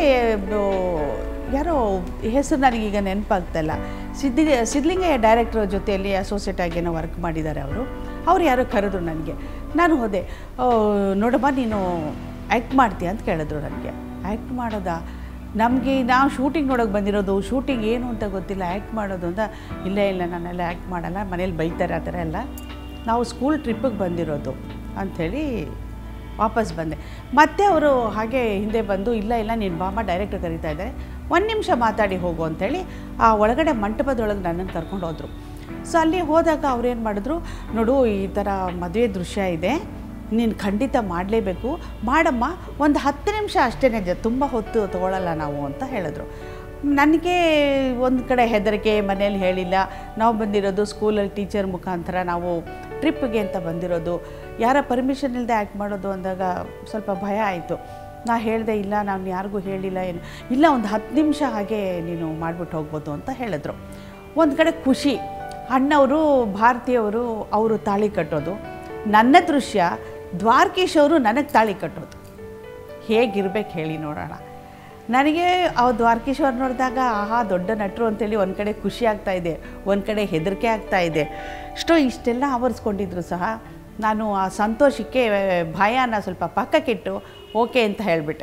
[SPEAKER 3] ಬ- ಯಾರೋ ಹೆಸರು ನನಗೀಗ ನೆನಪಾಗ್ತಾಯಿಲ್ಲ ಸಿದ್ದಿ ಸಿದ್ಲಿಂಗಯ್ಯ ಡೈರೆಕ್ಟರ್ ಜೊತೆಯಲ್ಲಿ ಅಸೋಸಿಯೇಟ್ ಆಗಿ ಏನೋ ವರ್ಕ್ ಮಾಡಿದ್ದಾರೆ ಅವರು ಅವ್ರು ಯಾರೋ ಕರೆದ್ರು ನನಗೆ ನಾನು ಹೋದೆ "ಓ, ನೋಡಮ್ಮ ನೀನು ಆ್ಯಕ್ಟ್ ಮಾಡ್ತೀಯ ಅಂತ ಕೇಳಿದ್ರು ನನಗೆ ಆ್ಯಕ್ಟ್ ಮಾಡೋದಾ ನಮಗೆ ನಾವು ಶೂಟಿಂಗ್ ನೋಡೋಕೆ ಬಂದಿರೋದು ಶೂಟಿಂಗ್ ಏನು ಅಂತ ಗೊತ್ತಿಲ್ಲ ಆ್ಯಕ್ಟ್ ಮಾಡೋದು ಅಂತ ಇಲ್ಲ ಇಲ್ಲ ನಾನೆಲ್ಲ ಆ್ಯಕ್ಟ್ ಮಾಡಲ್ಲ ಮನೇಲಿ ಬೈತಾರೆ ಆ ಥರ ಎಲ್ಲ ನಾವು ಸ್ಕೂಲ್ ಟ್ರಿಪ್ಪಿಗೆ ಬಂದಿರೋದು ಅಂಥೇಳಿ ವಾಪಸ್ ಬಂದೆ ಮತ್ತೆ ಅವರು ಹಾಗೆ ಹಿಂದೆ ಬಂದು ಇಲ್ಲ ಇಲ್ಲ ನೀನು ಬಾಮ ಡೈರೆಕ್ಟರ್ ಕರೀತಾ ಇದ್ದಾರೆ ಒಂದು ನಿಮಿಷ ಮಾತಾಡಿ ಹೋಗು ಅಂಥೇಳಿ ಆ ಒಳಗಡೆ ಮಂಟಪದೊಳಗೆ ನನ್ನನ್ನು ಕರ್ಕೊಂಡು ಹೋದರು ಸೊ ಅಲ್ಲಿ ಹೋದಾಗ ಅವ್ರೇನು ಮಾಡಿದ್ರು ನೋಡು ಈ ಥರ ಮದುವೆ ದೃಶ್ಯ ಇದೆ ನೀನು ಖಂಡಿತ ಮಾಡಲೇಬೇಕು ಮಾಡಮ್ಮ ಒಂದು ಹತ್ತು ನಿಮಿಷ ಅಷ್ಟೇ ಜ ತುಂಬ ಹೊತ್ತು ತೊಗೊಳಲ್ಲ ನಾವು ಅಂತ ಹೇಳಿದ್ರು ನನಗೆ ಒಂದು ಕಡೆ ಹೆದರಿಕೆ ಮನೇಲಿ ಹೇಳಿಲ್ಲ ನಾವು ಬಂದಿರೋದು ಸ್ಕೂಲಲ್ಲಿ ಟೀಚರ್ ಮುಖಾಂತರ ನಾವು ಟ್ರಿಪ್ಗೆ ಅಂತ ಬಂದಿರೋದು ಯಾರ ಪರ್ಮಿಷನ್ ಇಲ್ಲದೆ ಆ್ಯಕ್ಟ್ ಮಾಡೋದು ಅಂದಾಗ ಸ್ವಲ್ಪ ಭಯ ಆಯಿತು ನಾ ಹೇಳಿದೆ ಇಲ್ಲ ನಾನು ಯಾರಿಗೂ ಹೇಳಿಲ್ಲ ಏನು ಇಲ್ಲ ಒಂದು ಹತ್ತು ನಿಮಿಷ ಹಾಗೆ ನೀನು ಮಾಡಿಬಿಟ್ಟು ಹೋಗ್ಬೋದು ಅಂತ ಹೇಳಿದ್ರು ಒಂದು ಕಡೆ ಖುಷಿ ಅಣ್ಣವರು ಭಾರತೀಯವರು ಅವರು ತಾಳಿ ಕಟ್ಟೋದು ನನ್ನ ದೃಶ್ಯ ದ್ವಾರಕೀಶ್ ಅವರು ನನಗೆ ತಾಳಿ ಕಟ್ಟೋದು ಹೇಗಿರ್ಬೇಕು ಹೇಳಿ ನೋಡೋಣ ನನಗೆ ಆ ದ್ವಾರಕೀಶ್ವರ್ ನೋಡಿದಾಗ ಆಹಾ ದೊಡ್ಡ ನಟರು ಅಂತೇಳಿ ಒಂದು ಕಡೆ ಖುಷಿ ಆಗ್ತಾ ಇದೆ ಒಂದು ಕಡೆ ಹೆದರಿಕೆ ಆಗ್ತಾ ಇದೆ ಇಷ್ಟೋ ಇಷ್ಟೆಲ್ಲ ಆವರಿಸ್ಕೊಂಡಿದ್ರು ಸಹ ನಾನು ಆ ಸಂತೋಷಕ್ಕೆ ಭಯನ ಸ್ವಲ್ಪ ಪಕ್ಕಕ್ಕಿಟ್ಟು ಓಕೆ ಅಂತ ಹೇಳಿಬಿಟ್ಟೆ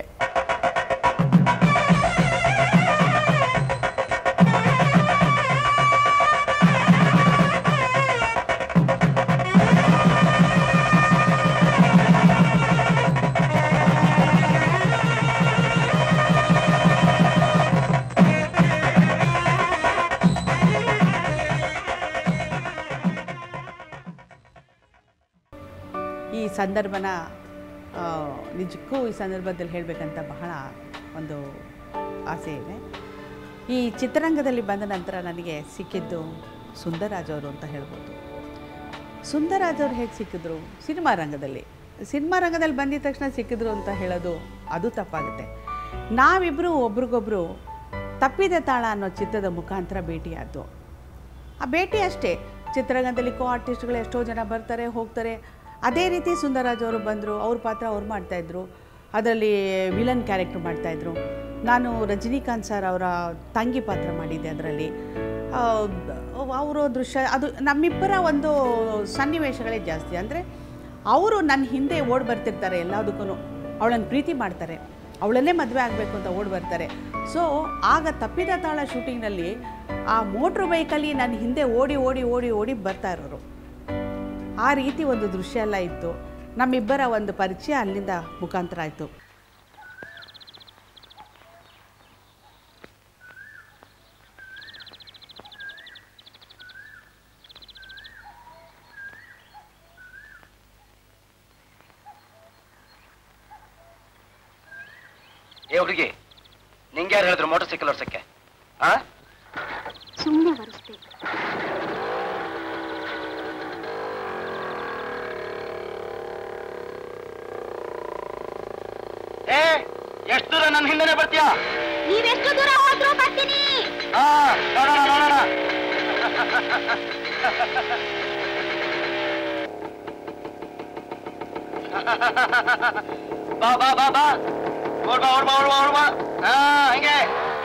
[SPEAKER 3] ಈ ಸಂದರ್ಭನ ಆ, ನಿಜಕ್ಕೂ ಈ ಸಂದರ್ಭದಲ್ಲಿ ಹೇಳಬೇಕಂತ ಬಹಳ ಒಂದು ಆಸೆ ಇದೆ ಈ ಚಿತ್ರರಂಗದಲ್ಲಿ ಬಂದ ನಂತರ ನನಗೆ ಸಿಕ್ಕಿದ್ದು ಸುಂದರರಾಜ್ ಅವರು ಅಂತ ಹೇಳ್ಬೋದು ಸುಂದರರಾಜ್ ಅವರು ಹೇಗೆ ಸಿಕ್ಕಿದ್ರು ಸಿನಿಮಾ ರಂಗದಲ್ಲಿ ಸಿನಿಮಾ ರಂಗದಲ್ಲಿ ಬಂದಿದ ತಕ್ಷಣ ಸಿಕ್ಕಿದ್ರು ಅಂತ ಹೇಳೋದು ಅದು ತಪ್ಪಾಗುತ್ತೆ ನಾವಿಬ್ಬರು ಒಬ್ರಿಗೊಬ್ರು ತಪ್ಪಿದ ತಾಳ ಅನ್ನೋ ಚಿತ್ರದ ಮುಖಾಂತರ ಭೇಟಿಯಾದ್ದು ಆ ಭೇಟಿ ಅಷ್ಟೇ ಚಿತ್ರರಂಗದಲ್ಲಿ ಕೋ ಆರ್ಟಿಸ್ಟ್ಗಳು ಎಷ್ಟೋ ಜನ ಬರ್ತಾರೆ ಹೋಗ್ತಾರೆ ಅದೇ ರೀತಿ ಸುಂದರರಾಜ್ ಅವರು ಬಂದರು ಅವ್ರ ಪಾತ್ರ ಅವ್ರು ಮಾಡ್ತಾಯಿದ್ರು ಅದರಲ್ಲಿ ವಿಲನ್ ಕ್ಯಾರೆಕ್ಟರ್ ಮಾಡ್ತಾಯಿದ್ರು ನಾನು ರಜನಿಕಾಂತ್ ಸರ್ ಅವರ ತಂಗಿ ಪಾತ್ರ ಮಾಡಿದ್ದೆ ಅದರಲ್ಲಿ ಅವರು ದೃಶ್ಯ ಅದು ನಮ್ಮಿಬ್ಬರ ಒಂದು ಸನ್ನಿವೇಶಗಳೇ ಜಾಸ್ತಿ ಅಂದರೆ ಅವರು ನನ್ನ ಹಿಂದೆ ಓಡಿ ಬರ್ತಿರ್ತಾರೆ ಎಲ್ಲದಕ್ಕೂ ಅವಳನ್ನು ಪ್ರೀತಿ ಮಾಡ್ತಾರೆ ಅವಳನ್ನೇ ಮದುವೆ ಆಗಬೇಕು ಅಂತ ಓಡಿ ಬರ್ತಾರೆ ಸೊ ಆಗ ತಪ್ಪಿದ ತಾಳ ಶೂಟಿಂಗ್ನಲ್ಲಿ ಆ ಮೋಟ್ರ್ ಬೈಕಲ್ಲಿ ನನ್ನ ಹಿಂದೆ ಓಡಿ ಓಡಿ ಓಡಿ ಓಡಿ ಬರ್ತಾ ಇರೋರು ಆ ರೀತಿ ಒಂದು ದೃಶ್ಯ ಎಲ್ಲ ಇತ್ತು ನಮ್ಮಿಬ್ಬರ ಒಂದು ಪರಿಚಯ ಅಲ್ಲಿಂದ ಮುಖಾಂತರ ಆಯಿತು
[SPEAKER 14] ಏ ಹುಡುಗಿ ನಿಂಗೆ ಯಾರು ಹೇಳಿದ್ರು ಮೋಟರ್ ಸೈಕಲ್ ಓಡ್ಸಕ್ಕೆ ಆ
[SPEAKER 18] ಸುಮ್ಮನೆ ಬರಿಸ್ತೆ
[SPEAKER 14] ಏ ಎಷ್ಟು ದೂರ ನನ್ನ ಹಿಂದೆನೆ ಬರ್ತೀಯಾ
[SPEAKER 18] ನೀವೆಷ್ಟು ದೂರ ಹೋದ್ರೂ ಬರ್ತೀನಿ
[SPEAKER 14] ಆ, ನೋಡೋಣ ನೋಡೋಣ ಬಾ ಬಾ ಬಾ ಬಾ ಓಡ್ ಬಾ ಓಡ್ ಬಾ ಓಡ್ ಬಾ ಓಡ್ ಬಾ ಹಾ ಹಂಗೆ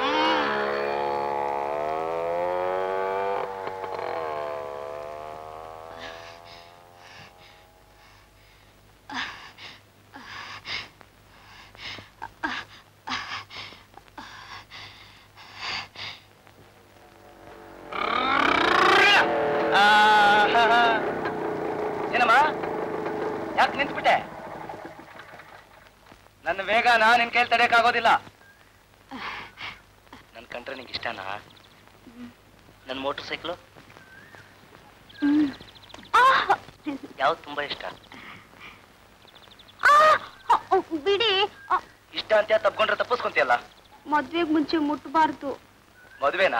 [SPEAKER 14] ಆ, ಹಾ, ಹಾ. ಏನಮ್ಮ ಯಾಕೆ ನಿಂತ್ಬಿಟ್ಟೆ ನನ್ನ ವೇಗನ ನಿನ್ ಕೈಲಿ ತಡೆಯಕ್ಕಾಗೋದಿಲ್ಲ ನನ್ ಕಂಡ್ರೆ ನಿಂಗೆ ಇಷ್ಟನಾ ನನ್ನ ಮೋಟರ್ ಸೈಕ್ಲು ಯಾವ್ದು ತುಂಬಾ ಇಷ್ಟ
[SPEAKER 18] ಬಿಡಿ
[SPEAKER 14] ಇಷ್ಟ ಅಂತ ತಪ್ಕೊಂಡ್ರೆ ತಪ್ಪಿಸ್ಕೊಂತೀಯಲ್ಲ
[SPEAKER 18] ಮದ್ವೆಗ್ ಮುಂಚೆ ಮುಟ್ಬಾರ್ದು
[SPEAKER 14] ಮದುವೆನಾ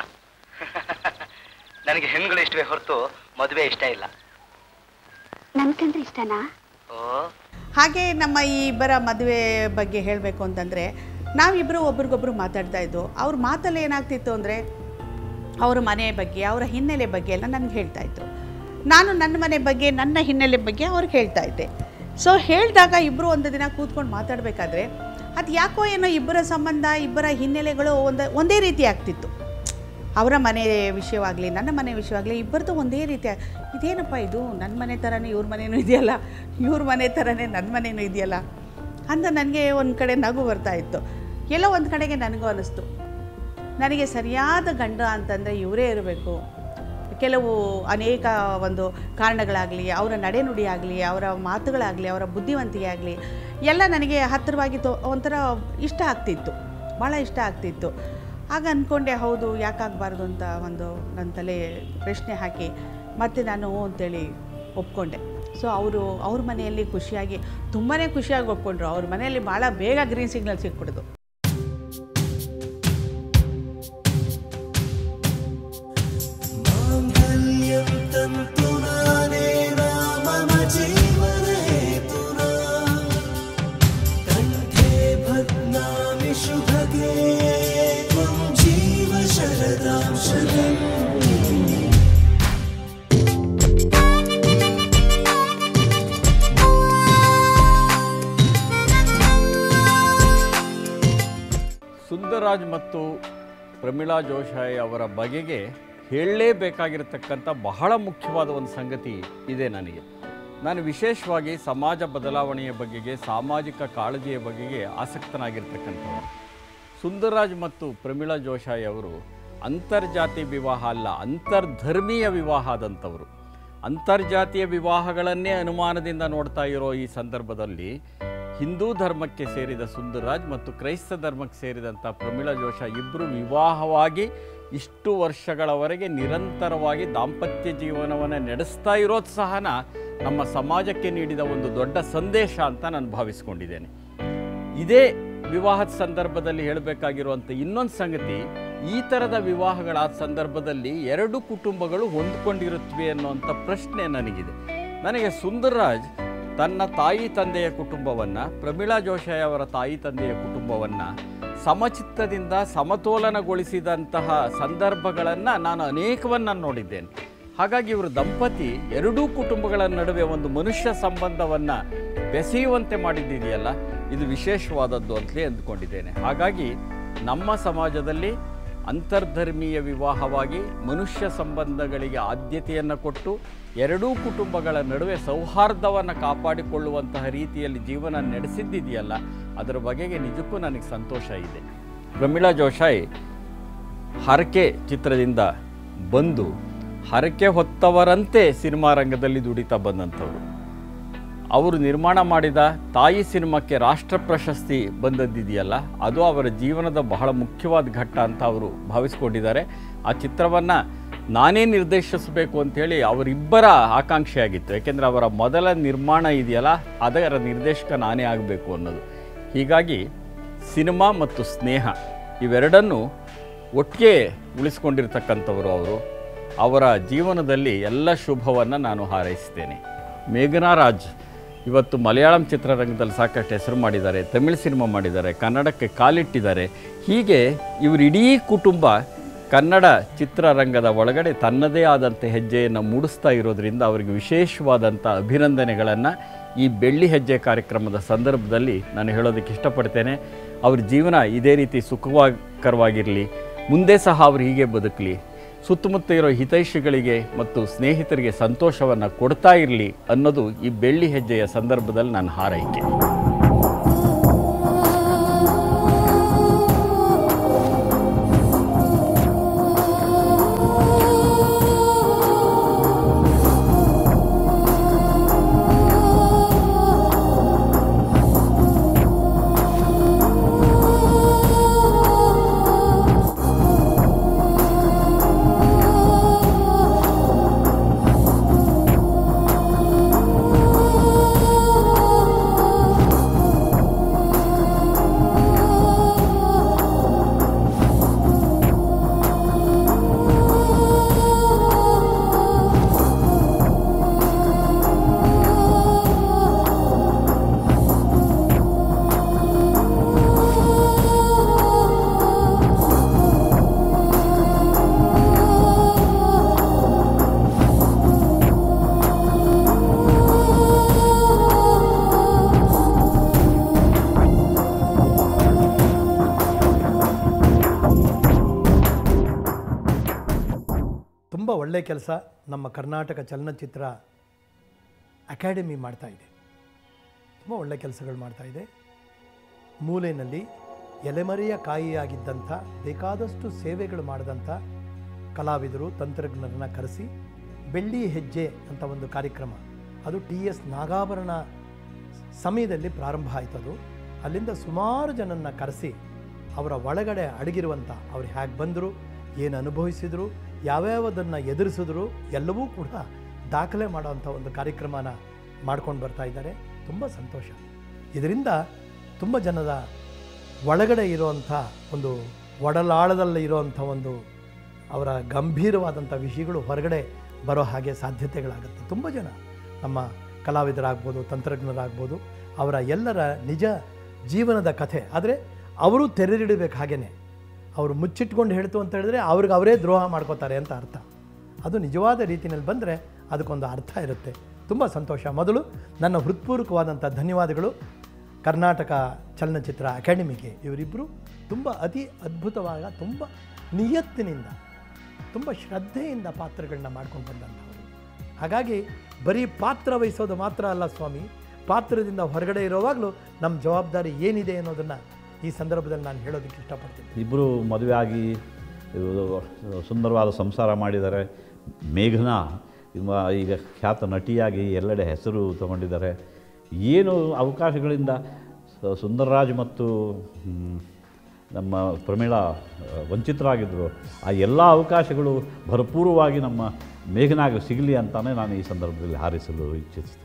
[SPEAKER 14] ನನಗೆ ಹೆಣ್ಗಳು ಇಷ್ಟವೇ ಹೊರತು ಮದುವೆ ಇಷ್ಟ ಇಲ್ಲ
[SPEAKER 18] ನನ್ ಕಂಡ್ರೆ ಇಷ್ಟನಾ
[SPEAKER 14] ಓ
[SPEAKER 3] ಹಾಗೆ ನಮ್ಮ ಈ ಇಬ್ಬರ ಮದುವೆ ಬಗ್ಗೆ ಹೇಳಬೇಕು ಅಂತಂದರೆ ನಾವಿಬ್ಬರು ಒಬ್ರಿಗೊಬ್ರು ಮಾತಾಡ್ತಾ ಇದ್ದು ಅವ್ರ ಮಾತಲ್ಲಿ ಏನಾಗ್ತಿತ್ತು ಅಂದರೆ ಅವ್ರ ಮನೆ ಬಗ್ಗೆ ಅವರ ಹಿನ್ನೆಲೆ ಬಗ್ಗೆ ಎಲ್ಲ ನನಗೆ ಹೇಳ್ತಾ ಇತ್ತು ನಾನು ನನ್ನ ಮನೆ ಬಗ್ಗೆ ನನ್ನ ಹಿನ್ನೆಲೆ ಬಗ್ಗೆ ಅವ್ರಿಗೆ ಹೇಳ್ತಾ ಇದ್ದೆ ಸೊ ಹೇಳಿದಾಗ ಇಬ್ಬರು ಒಂದು ದಿನ ಕೂತ್ಕೊಂಡು ಮಾತಾಡಬೇಕಾದ್ರೆ ಅದು ಯಾಕೋ ಏನೋ ಇಬ್ಬರ ಸಂಬಂಧ ಇಬ್ಬರ ಹಿನ್ನೆಲೆಗಳು ಒಂದು ಒಂದೇ ರೀತಿ ಆಗ್ತಿತ್ತು ಅವರ ಮನೆ ವಿಷಯವಾಗಲಿ ನನ್ನ ಮನೆ ವಿಷಯವಾಗಲಿ ಇಬ್ಬರದು ಒಂದೇ ರೀತಿ ಇದೇನಪ್ಪ ಇದು ನನ್ನ ಮನೆ ಥರನೇ ಇವ್ರ ಮನೇನೂ ಇದೆಯಲ್ಲ ಇವ್ರ ಮನೆ ಥರನೇ ನನ್ನ ಮನೇನೂ ಇದೆಯಲ್ಲ ಅಂತ ನನಗೆ ಒಂದು ಕಡೆ ನಗು ಬರ್ತಾ ಇತ್ತು ಎಲ್ಲೋ ಒಂದು ಕಡೆಗೆ ನನಗೂ ಅನ್ನಿಸ್ತು ನನಗೆ ಸರಿಯಾದ ಗಂಡ ಅಂತಂದರೆ ಇವರೇ ಇರಬೇಕು ಕೆಲವು ಅನೇಕ ಒಂದು ಕಾರಣಗಳಾಗಲಿ ಅವರ ನಡೆನುಡಿ ಆಗಲಿ ಅವರ ಮಾತುಗಳಾಗಲಿ ಅವರ ಬುದ್ಧಿವಂತಿಕೆ ಆಗಲಿ ಎಲ್ಲ ನನಗೆ ಹತ್ತಿರವಾಗಿ ತೋ ಒಂಥರ ಇಷ್ಟ ಆಗ್ತಿತ್ತು ಭಾಳ ಇಷ್ಟ ಆಗ್ತಿತ್ತು ಆಗ ಅಂದ್ಕೊಂಡೆ ಹೌದು ಯಾಕಾಗಬಾರ್ದು ಅಂತ ಒಂದು ನನ್ನ ತಲೆ ಪ್ರಶ್ನೆ ಹಾಕಿ ಮತ್ತೆ ನಾನು ಹ್ಞೂ ಅಂತೇಳಿ ಒಪ್ಕೊಂಡೆ ಸೊ ಅವರು ಅವ್ರ ಮನೆಯಲ್ಲಿ ಖುಷಿಯಾಗಿ ತುಂಬಾ ಖುಷಿಯಾಗಿ ಒಪ್ಕೊಂಡ್ರು ಅವ್ರ ಮನೆಯಲ್ಲಿ ಭಾಳ ಬೇಗ ಗ್ರೀನ್ ಸಿಗ್ನಲ್ ಸಿಕ್ಬಿಡ್ದು
[SPEAKER 19] माङ्गल्यं तन्तुनानेन मम जीवनहेतुना कण्ठे भग्नामि शुभगे त्वं जीव शरदां शरम्
[SPEAKER 7] ಸುಂದರಾಜ್ ಮತ್ತು ಪ್ರಮೀಳಾ ಜೋಶಾಯಿ ಅವರ ಬಗೆಗೆ ಹೇಳಲೇಬೇಕಾಗಿರತಕ್ಕಂಥ ಬಹಳ ಮುಖ್ಯವಾದ ಒಂದು ಸಂಗತಿ ಇದೆ ನನಗೆ ನಾನು ವಿಶೇಷವಾಗಿ ಸಮಾಜ ಬದಲಾವಣೆಯ ಬಗೆಗೆ ಸಾಮಾಜಿಕ ಕಾಳಜಿಯ ಬಗೆಗೆ ಆಸಕ್ತನಾಗಿರ್ತಕ್ಕಂಥವನು ಸುಂದರಾಜ್ ಮತ್ತು ಪ್ರಮೀಳಾ ಜೋಶಾಯಿ ಅವರು ಅಂತರ್ಜಾತಿ ವಿವಾಹ ಅಲ್ಲ ಅಂತರ್ಧರ್ಮೀಯ ವಿವಾಹ ಆದಂಥವರು ಅಂತರ್ಜಾತೀಯ ವಿವಾಹಗಳನ್ನೇ ಅನುಮಾನದಿಂದ ನೋಡ್ತಾ ಇರೋ ಈ ಸಂದರ್ಭದಲ್ಲಿ ಹಿಂದೂ ಧರ್ಮಕ್ಕೆ ಸೇರಿದ ಸುಂದರಾಜ್ ಮತ್ತು ಕ್ರೈಸ್ತ ಧರ್ಮಕ್ಕೆ ಸೇರಿದಂಥ ಪ್ರಮೀಳಾ ಜೋಶ ಇಬ್ಬರು ವಿವಾಹವಾಗಿ ಇಷ್ಟು ವರ್ಷಗಳವರೆಗೆ ನಿರಂತರವಾಗಿ ದಾಂಪತ್ಯ ಜೀವನವನ್ನು ನಡೆಸ್ತಾ ಇರೋದು ಸಹನ ನಮ್ಮ ಸಮಾಜಕ್ಕೆ ನೀಡಿದ ಒಂದು ದೊಡ್ಡ ಸಂದೇಶ ಅಂತ ನಾನು ಭಾವಿಸ್ಕೊಂಡಿದ್ದೇನೆ ಇದೇ ವಿವಾಹದ ಸಂದರ್ಭದಲ್ಲಿ ಹೇಳಬೇಕಾಗಿರುವಂಥ ಇನ್ನೊಂದು ಸಂಗತಿ ಈ ಥರದ ವಿವಾಹಗಳಾದ ಸಂದರ್ಭದಲ್ಲಿ ಎರಡು ಕುಟುಂಬಗಳು ಹೊಂದ್ಕೊಂಡಿರುತ್ತವೆ ಅನ್ನುವಂಥ ಪ್ರಶ್ನೆ ನನಗಿದೆ ನನಗೆ ಸುಂದರ್ರಾಜ್ ತನ್ನ ತಾಯಿ ತಂದೆಯ ಕುಟುಂಬವನ್ನು ಪ್ರಮೀಳಾ ಜೋಶಾಯಿ ಅವರ ತಾಯಿ ತಂದೆಯ ಕುಟುಂಬವನ್ನು ಸಮಚಿತ್ತದಿಂದ ಸಮತೋಲನಗೊಳಿಸಿದಂತಹ ಸಂದರ್ಭಗಳನ್ನು ನಾನು ಅನೇಕವನ್ನು ನೋಡಿದ್ದೇನೆ ಹಾಗಾಗಿ ಇವರು ದಂಪತಿ ಎರಡೂ ಕುಟುಂಬಗಳ ನಡುವೆ ಒಂದು ಮನುಷ್ಯ ಸಂಬಂಧವನ್ನು ಬೆಸೆಯುವಂತೆ ಮಾಡಿದ್ದಿದೆಯಲ್ಲ ಇದು ವಿಶೇಷವಾದದ್ದು ಅಂತಲೇ ಅಂದ್ಕೊಂಡಿದ್ದೇನೆ ಹಾಗಾಗಿ ನಮ್ಮ ಸಮಾಜದಲ್ಲಿ ಅಂತರ್ಧರ್ಮೀಯ ವಿವಾಹವಾಗಿ ಮನುಷ್ಯ ಸಂಬಂಧಗಳಿಗೆ ಆದ್ಯತೆಯನ್ನು ಕೊಟ್ಟು ಎರಡೂ ಕುಟುಂಬಗಳ ನಡುವೆ ಸೌಹಾರ್ದವನ್ನು ಕಾಪಾಡಿಕೊಳ್ಳುವಂತಹ ರೀತಿಯಲ್ಲಿ ಜೀವನ ನಡೆಸಿದ್ದಿದೆಯಲ್ಲ ಅದರ ಬಗೆಗೆ ನಿಜಕ್ಕೂ ನನಗೆ ಸಂತೋಷ ಇದೆ ಪ್ರಮೀಳಾ ಜೋಶಾಯಿ ಹರಕೆ ಚಿತ್ರದಿಂದ ಬಂದು ಹರಕೆ ಹೊತ್ತವರಂತೆ ಸಿನಿಮಾ ರಂಗದಲ್ಲಿ ದುಡಿತಾ ಬಂದಂಥವ್ರು ಅವರು ನಿರ್ಮಾಣ ಮಾಡಿದ ತಾಯಿ ಸಿನಿಮಾಕ್ಕೆ ರಾಷ್ಟ್ರ ಪ್ರಶಸ್ತಿ ಬಂದದ್ದಿದೆಯಲ್ಲ ಅದು ಅವರ ಜೀವನದ ಬಹಳ ಮುಖ್ಯವಾದ ಘಟ್ಟ ಅಂತ ಅವರು ಭಾವಿಸ್ಕೊಂಡಿದ್ದಾರೆ ಆ ಚಿತ್ರವನ್ನು ನಾನೇ ನಿರ್ದೇಶಿಸಬೇಕು ಅಂಥೇಳಿ ಅವರಿಬ್ಬರ ಆಕಾಂಕ್ಷೆಯಾಗಿತ್ತು ಯಾಕೆಂದರೆ ಅವರ ಮೊದಲ ನಿರ್ಮಾಣ ಇದೆಯಲ್ಲ ಅದರ ನಿರ್ದೇಶಕ ನಾನೇ ಆಗಬೇಕು ಅನ್ನೋದು ಹೀಗಾಗಿ ಸಿನಿಮಾ ಮತ್ತು ಸ್ನೇಹ ಇವೆರಡನ್ನು ಒಟ್ಟಿಗೆ ಉಳಿಸ್ಕೊಂಡಿರ್ತಕ್ಕಂಥವರು ಅವರು ಅವರ ಜೀವನದಲ್ಲಿ ಎಲ್ಲ ಶುಭವನ್ನು ನಾನು ಹಾರೈಸ್ತೇನೆ ಮೇಘನಾ ರಾಜ್ ಇವತ್ತು ಮಲಯಾಳಂ ಚಿತ್ರರಂಗದಲ್ಲಿ ಸಾಕಷ್ಟು ಹೆಸರು ಮಾಡಿದ್ದಾರೆ ತಮಿಳು ಸಿನಿಮಾ ಮಾಡಿದ್ದಾರೆ ಕನ್ನಡಕ್ಕೆ ಕಾಲಿಟ್ಟಿದ್ದಾರೆ ಹೀಗೆ ಇವರು ಇಡೀ ಕುಟುಂಬ
[SPEAKER 20] ಕನ್ನಡ ಚಿತ್ರರಂಗದ ಒಳಗಡೆ ತನ್ನದೇ ಆದಂಥ ಹೆಜ್ಜೆಯನ್ನು ಮೂಡಿಸ್ತಾ ಇರೋದ್ರಿಂದ ಅವರಿಗೆ ವಿಶೇಷವಾದಂಥ ಅಭಿನಂದನೆಗಳನ್ನು ಈ ಬೆಳ್ಳಿ ಹೆಜ್ಜೆ ಕಾರ್ಯಕ್ರಮದ ಸಂದರ್ಭದಲ್ಲಿ ನಾನು ಹೇಳೋದಕ್ಕೆ ಇಷ್ಟಪಡ್ತೇನೆ ಅವ್ರ ಜೀವನ ಇದೇ ರೀತಿ ಸುಖಕರವಾಗಿರಲಿ ಮುಂದೆ ಸಹ ಅವರು ಹೀಗೆ ಬದುಕಲಿ ಸುತ್ತಮುತ್ತ ಇರೋ ಹಿತೈಷಿಗಳಿಗೆ ಮತ್ತು ಸ್ನೇಹಿತರಿಗೆ ಸಂತೋಷವನ್ನು ಕೊಡ್ತಾ ಇರಲಿ ಅನ್ನೋದು ಈ ಬೆಳ್ಳಿ ಹೆಜ್ಜೆಯ ಸಂದರ್ಭದಲ್ಲಿ ನನ್ನ ಹಾರೈಕೆ
[SPEAKER 21] ತುಂಬ ಒಳ್ಳೆ ಕೆಲಸ ನಮ್ಮ ಕರ್ನಾಟಕ ಚಲನಚಿತ್ರ ಅಕಾಡೆಮಿ ಮಾಡ್ತಾ ಇದೆ ತುಂಬ ಒಳ್ಳೆ ಕೆಲಸಗಳು ಮಾಡ್ತಾ ಇದೆ ಮೂಲೆಯಲ್ಲಿ ಎಲೆಮರೆಯ ಕಾಯಿಯಾಗಿದ್ದಂಥ ಬೇಕಾದಷ್ಟು ಸೇವೆಗಳು ಮಾಡಿದಂಥ ಕಲಾವಿದರು ತಂತ್ರಜ್ಞರನ್ನ ಕರೆಸಿ ಬೆಳ್ಳಿ ಹೆಜ್ಜೆ ಅಂತ ಒಂದು ಕಾರ್ಯಕ್ರಮ ಅದು ಟಿ ಎಸ್ ನಾಗಾಭರಣ ಸಮಯದಲ್ಲಿ ಪ್ರಾರಂಭ ಆಯ್ತದು ಅಲ್ಲಿಂದ ಸುಮಾರು ಜನನ್ನ ಕರೆಸಿ ಅವರ ಒಳಗಡೆ ಅಡಗಿರುವಂಥ ಅವ್ರು ಹೇಗೆ ಬಂದರು ಏನು ಅನುಭವಿಸಿದರು ಯಾವ್ಯಾವುದನ್ನು ಎದುರಿಸಿದ್ರು ಎಲ್ಲವೂ ಕೂಡ ದಾಖಲೆ ಮಾಡೋವಂಥ ಒಂದು ಕಾರ್ಯಕ್ರಮನ ಮಾಡ್ಕೊಂಡು ಬರ್ತಾ ಇದ್ದಾರೆ ತುಂಬ ಸಂತೋಷ ಇದರಿಂದ ತುಂಬ ಜನದ ಒಳಗಡೆ ಇರುವಂಥ ಒಂದು ಒಡಲಾಳದಲ್ಲಿ ಇರುವಂಥ ಒಂದು ಅವರ ಗಂಭೀರವಾದಂಥ ವಿಷಯಗಳು ಹೊರಗಡೆ ಬರೋ ಹಾಗೆ ಸಾಧ್ಯತೆಗಳಾಗುತ್ತೆ ತುಂಬ ಜನ ನಮ್ಮ ಕಲಾವಿದರಾಗ್ಬೋದು ತಂತ್ರಜ್ಞರಾಗ್ಬೋದು ಅವರ ಎಲ್ಲರ ನಿಜ ಜೀವನದ ಕಥೆ ಆದರೆ ಅವರು ತೆರೆದಿಡಬೇಕು ಹಾಗೇನೆ ಅವರು ಮುಚ್ಚಿಟ್ಕೊಂಡು ಹೇಳ್ತು ಅಂತ ಹೇಳಿದ್ರೆ ಅವ್ರಿಗೆ ಅವರೇ ದ್ರೋಹ ಮಾಡ್ಕೋತಾರೆ ಅಂತ ಅರ್ಥ ಅದು ನಿಜವಾದ ರೀತಿಯಲ್ಲಿ ಬಂದರೆ ಅದಕ್ಕೊಂದು ಅರ್ಥ ಇರುತ್ತೆ ತುಂಬ ಸಂತೋಷ ಮೊದಲು ನನ್ನ ಹೃತ್ಪೂರ್ವಕವಾದಂಥ ಧನ್ಯವಾದಗಳು ಕರ್ನಾಟಕ ಚಲನಚಿತ್ರ ಅಕಾಡೆಮಿಗೆ ಇವರಿಬ್ಬರು ತುಂಬ ಅತಿ ಅದ್ಭುತವಾದ ತುಂಬ ನಿಯತ್ತಿನಿಂದ ತುಂಬ ಶ್ರದ್ಧೆಯಿಂದ ಪಾತ್ರಗಳನ್ನ ಮಾಡ್ಕೊಂಡು ಬಂದಂಥವರು ಹಾಗಾಗಿ ಬರೀ ಪಾತ್ರ ವಹಿಸೋದು ಮಾತ್ರ ಅಲ್ಲ ಸ್ವಾಮಿ ಪಾತ್ರದಿಂದ ಹೊರಗಡೆ ಇರೋವಾಗಲೂ ನಮ್ಮ ಜವಾಬ್ದಾರಿ ಏನಿದೆ ಅನ್ನೋದನ್ನು ಈ ಸಂದರ್ಭದಲ್ಲಿ ನಾನು ಹೇಳೋದಕ್ಕೆ ಇಷ್ಟಪಡ್ತೀನಿ
[SPEAKER 7] ಇಬ್ಬರು ಮದುವೆ ಆಗಿ ಇವ್ರು ಸುಂದರವಾದ ಸಂಸಾರ ಮಾಡಿದ್ದಾರೆ ಮೇಘನಾ ಇವ- ಈಗ ಖ್ಯಾತ ನಟಿಯಾಗಿ ಎಲ್ಲೆಡೆ ಹೆಸರು ತಗೊಂಡಿದ್ದಾರೆ ಏನು ಅವಕಾಶಗಳಿಂದ ಸ- ಸುಂದರರಾಜ್ ಮತ್ತು ಮ್, ನಮ್ಮ ಪ್ರಮೀಳಾ ಆ, ವಂಚಿತರಾಗಿದ್ದರು ಆ ಎಲ್ಲ ಅವಕಾಶಗಳು ಭರಪೂರವಾಗಿ ನಮ್ಮ ಮೇಘನಾಗ ಸಿಗಲಿ ಅಂತಾನೆ ನಾನು ಈ ಸಂದರ್ಭದಲ್ಲಿ ಹಾರೈಸಲು ಇಚ್ಛಿಸ್ತೇನೆ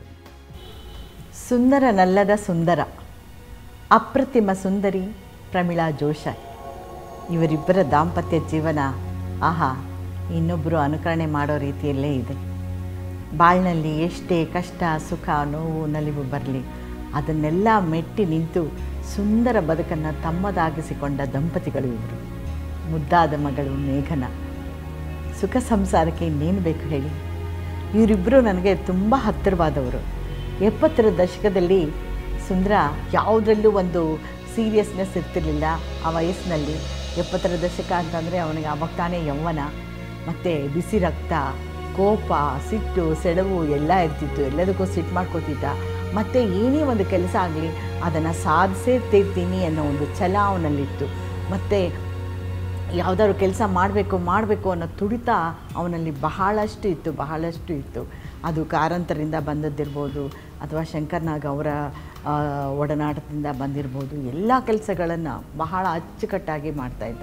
[SPEAKER 3] ಸುಂದರನಲ್ಲದ ಸುಂದರ ಅಪ್ರತಿಮ ಸುಂದರಿ ಪ್ರಮಿಳಾ ಜೋಶಾಯ್ ಇವರಿಬ್ಬರ ದಾಂಪತ್ಯ ಜೀವನ ಆಹಾ ಇನ್ನೊಬ್ಬರು ಅನುಕರಣೆ ಮಾಡೋ ರೀತಿಯಲ್ಲೇ ಇದೆ ಬಾಳ್ನಲ್ಲಿ ಎಷ್ಟೇ ಕಷ್ಟ ಸುಖ ನೋವು ನಲಿವು ಬರಲಿ ಅದನ್ನೆಲ್ಲ ಮೆಟ್ಟಿ ನಿಂತು ಸುಂದರ ಬದುಕನ್ನು ತಮ್ಮದಾಗಿಸಿಕೊಂಡ ದಂಪತಿಗಳು ಇವರು ಮುದ್ದಾದ ಮಗಳು ಮೇಘನ ಸುಖ ಸಂಸಾರಕ್ಕೆ ಇನ್ನೇನು ಬೇಕು ಹೇಳಿ ಇವರಿಬ್ಬರು ನನಗೆ ತುಂಬ ಹತ್ತಿರವಾದವರು ಎಪ್ಪತ್ತರ ದಶಕದಲ್ಲಿ ಸುಂದರ ಯಾವುದರಲ್ಲೂ ಒಂದು ಸೀರಿಯಸ್ನೆಸ್ ಇರ್ತಿರ್ಲಿಲ್ಲ ಆ ವಯಸ್ಸಿನಲ್ಲಿ ಎಪ್ಪತ್ತರ ದಶಕ ಅಂತಂದರೆ ಅವನಿಗೆ ಅವಾಗ ತಾನೇ ಯೌವನ ಮತ್ತು ಬಿಸಿ ರಕ್ತ ಕೋಪ ಸಿಟ್ಟು ಸೆಳವು ಎಲ್ಲ ಇರ್ತಿತ್ತು ಎಲ್ಲದಕ್ಕೂ ಸಿಟ್ಟು ಮಾಡ್ಕೋತಿದ್ದ ಮತ್ತು ಏನೇ ಒಂದು ಕೆಲಸ ಆಗಲಿ ಅದನ್ನು ಸಾಧಿಸೇ ತೀರ್ತೀನಿ ಅನ್ನೋ ಒಂದು ಛಲ ಅವನಲ್ಲಿತ್ತು ಮತ್ತು ಯಾವುದಾದ್ರು ಕೆಲಸ ಮಾಡಬೇಕು ಮಾಡಬೇಕು ಅನ್ನೋ ತುಡಿತ ಅವನಲ್ಲಿ ಬಹಳಷ್ಟು ಇತ್ತು ಬಹಳಷ್ಟು ಇತ್ತು ಅದು ಕಾರಂತರಿಂದ ಬಂದದ್ದಿರ್ಬೋದು ಅಥವಾ ಶಂಕರ್ನಾಗ್ ಅವರ ಆ, ಒಡನಾಟದಿಂದ ಬಂದಿರ್ಬೋದು ಎಲ್ಲ ಕೆಲಸಗಳನ್ನು ಬಹಳ ಅಚ್ಚುಕಟ್ಟಾಗಿ ಮಾಡ್ತಾಯಿದ್ದ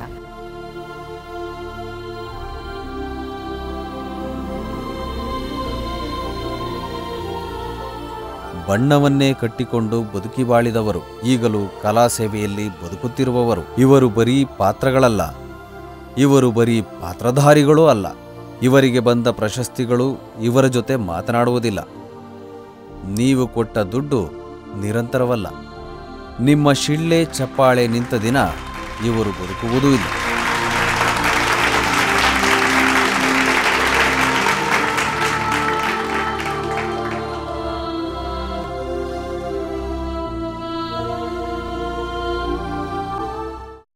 [SPEAKER 4] ಬಣ್ಣವನ್ನೇ ಕಟ್ಟಿಕೊಂಡು ಬದುಕಿ ಬಾಳಿದವರು ಈಗಲೂ ಕಲಾ ಸೇವೆಯಲ್ಲಿ ಬದುಕುತ್ತಿರುವವರು ಇವರು ಬರೀ ಪಾತ್ರಗಳಲ್ಲ ಇವರು ಬರೀ ಪಾತ್ರಧಾರಿಗಳೂ ಅಲ್ಲ ಇವರಿಗೆ ಬಂದ ಪ್ರಶಸ್ತಿಗಳು ಇವರ ಜೊತೆ ಮಾತನಾಡುವುದಿಲ್ಲ ನೀವು ಕೊಟ್ಟ ದುಡ್ಡು ನಿರಂತರವಲ್ಲ ನಿಮ್ಮ ಶಿಳ್ಳೆ ಚಪ್ಪಾಳೆ ನಿಂತ ದಿನ ಇವರು ಬದುಕುವುದೂ ಇಲ್ಲ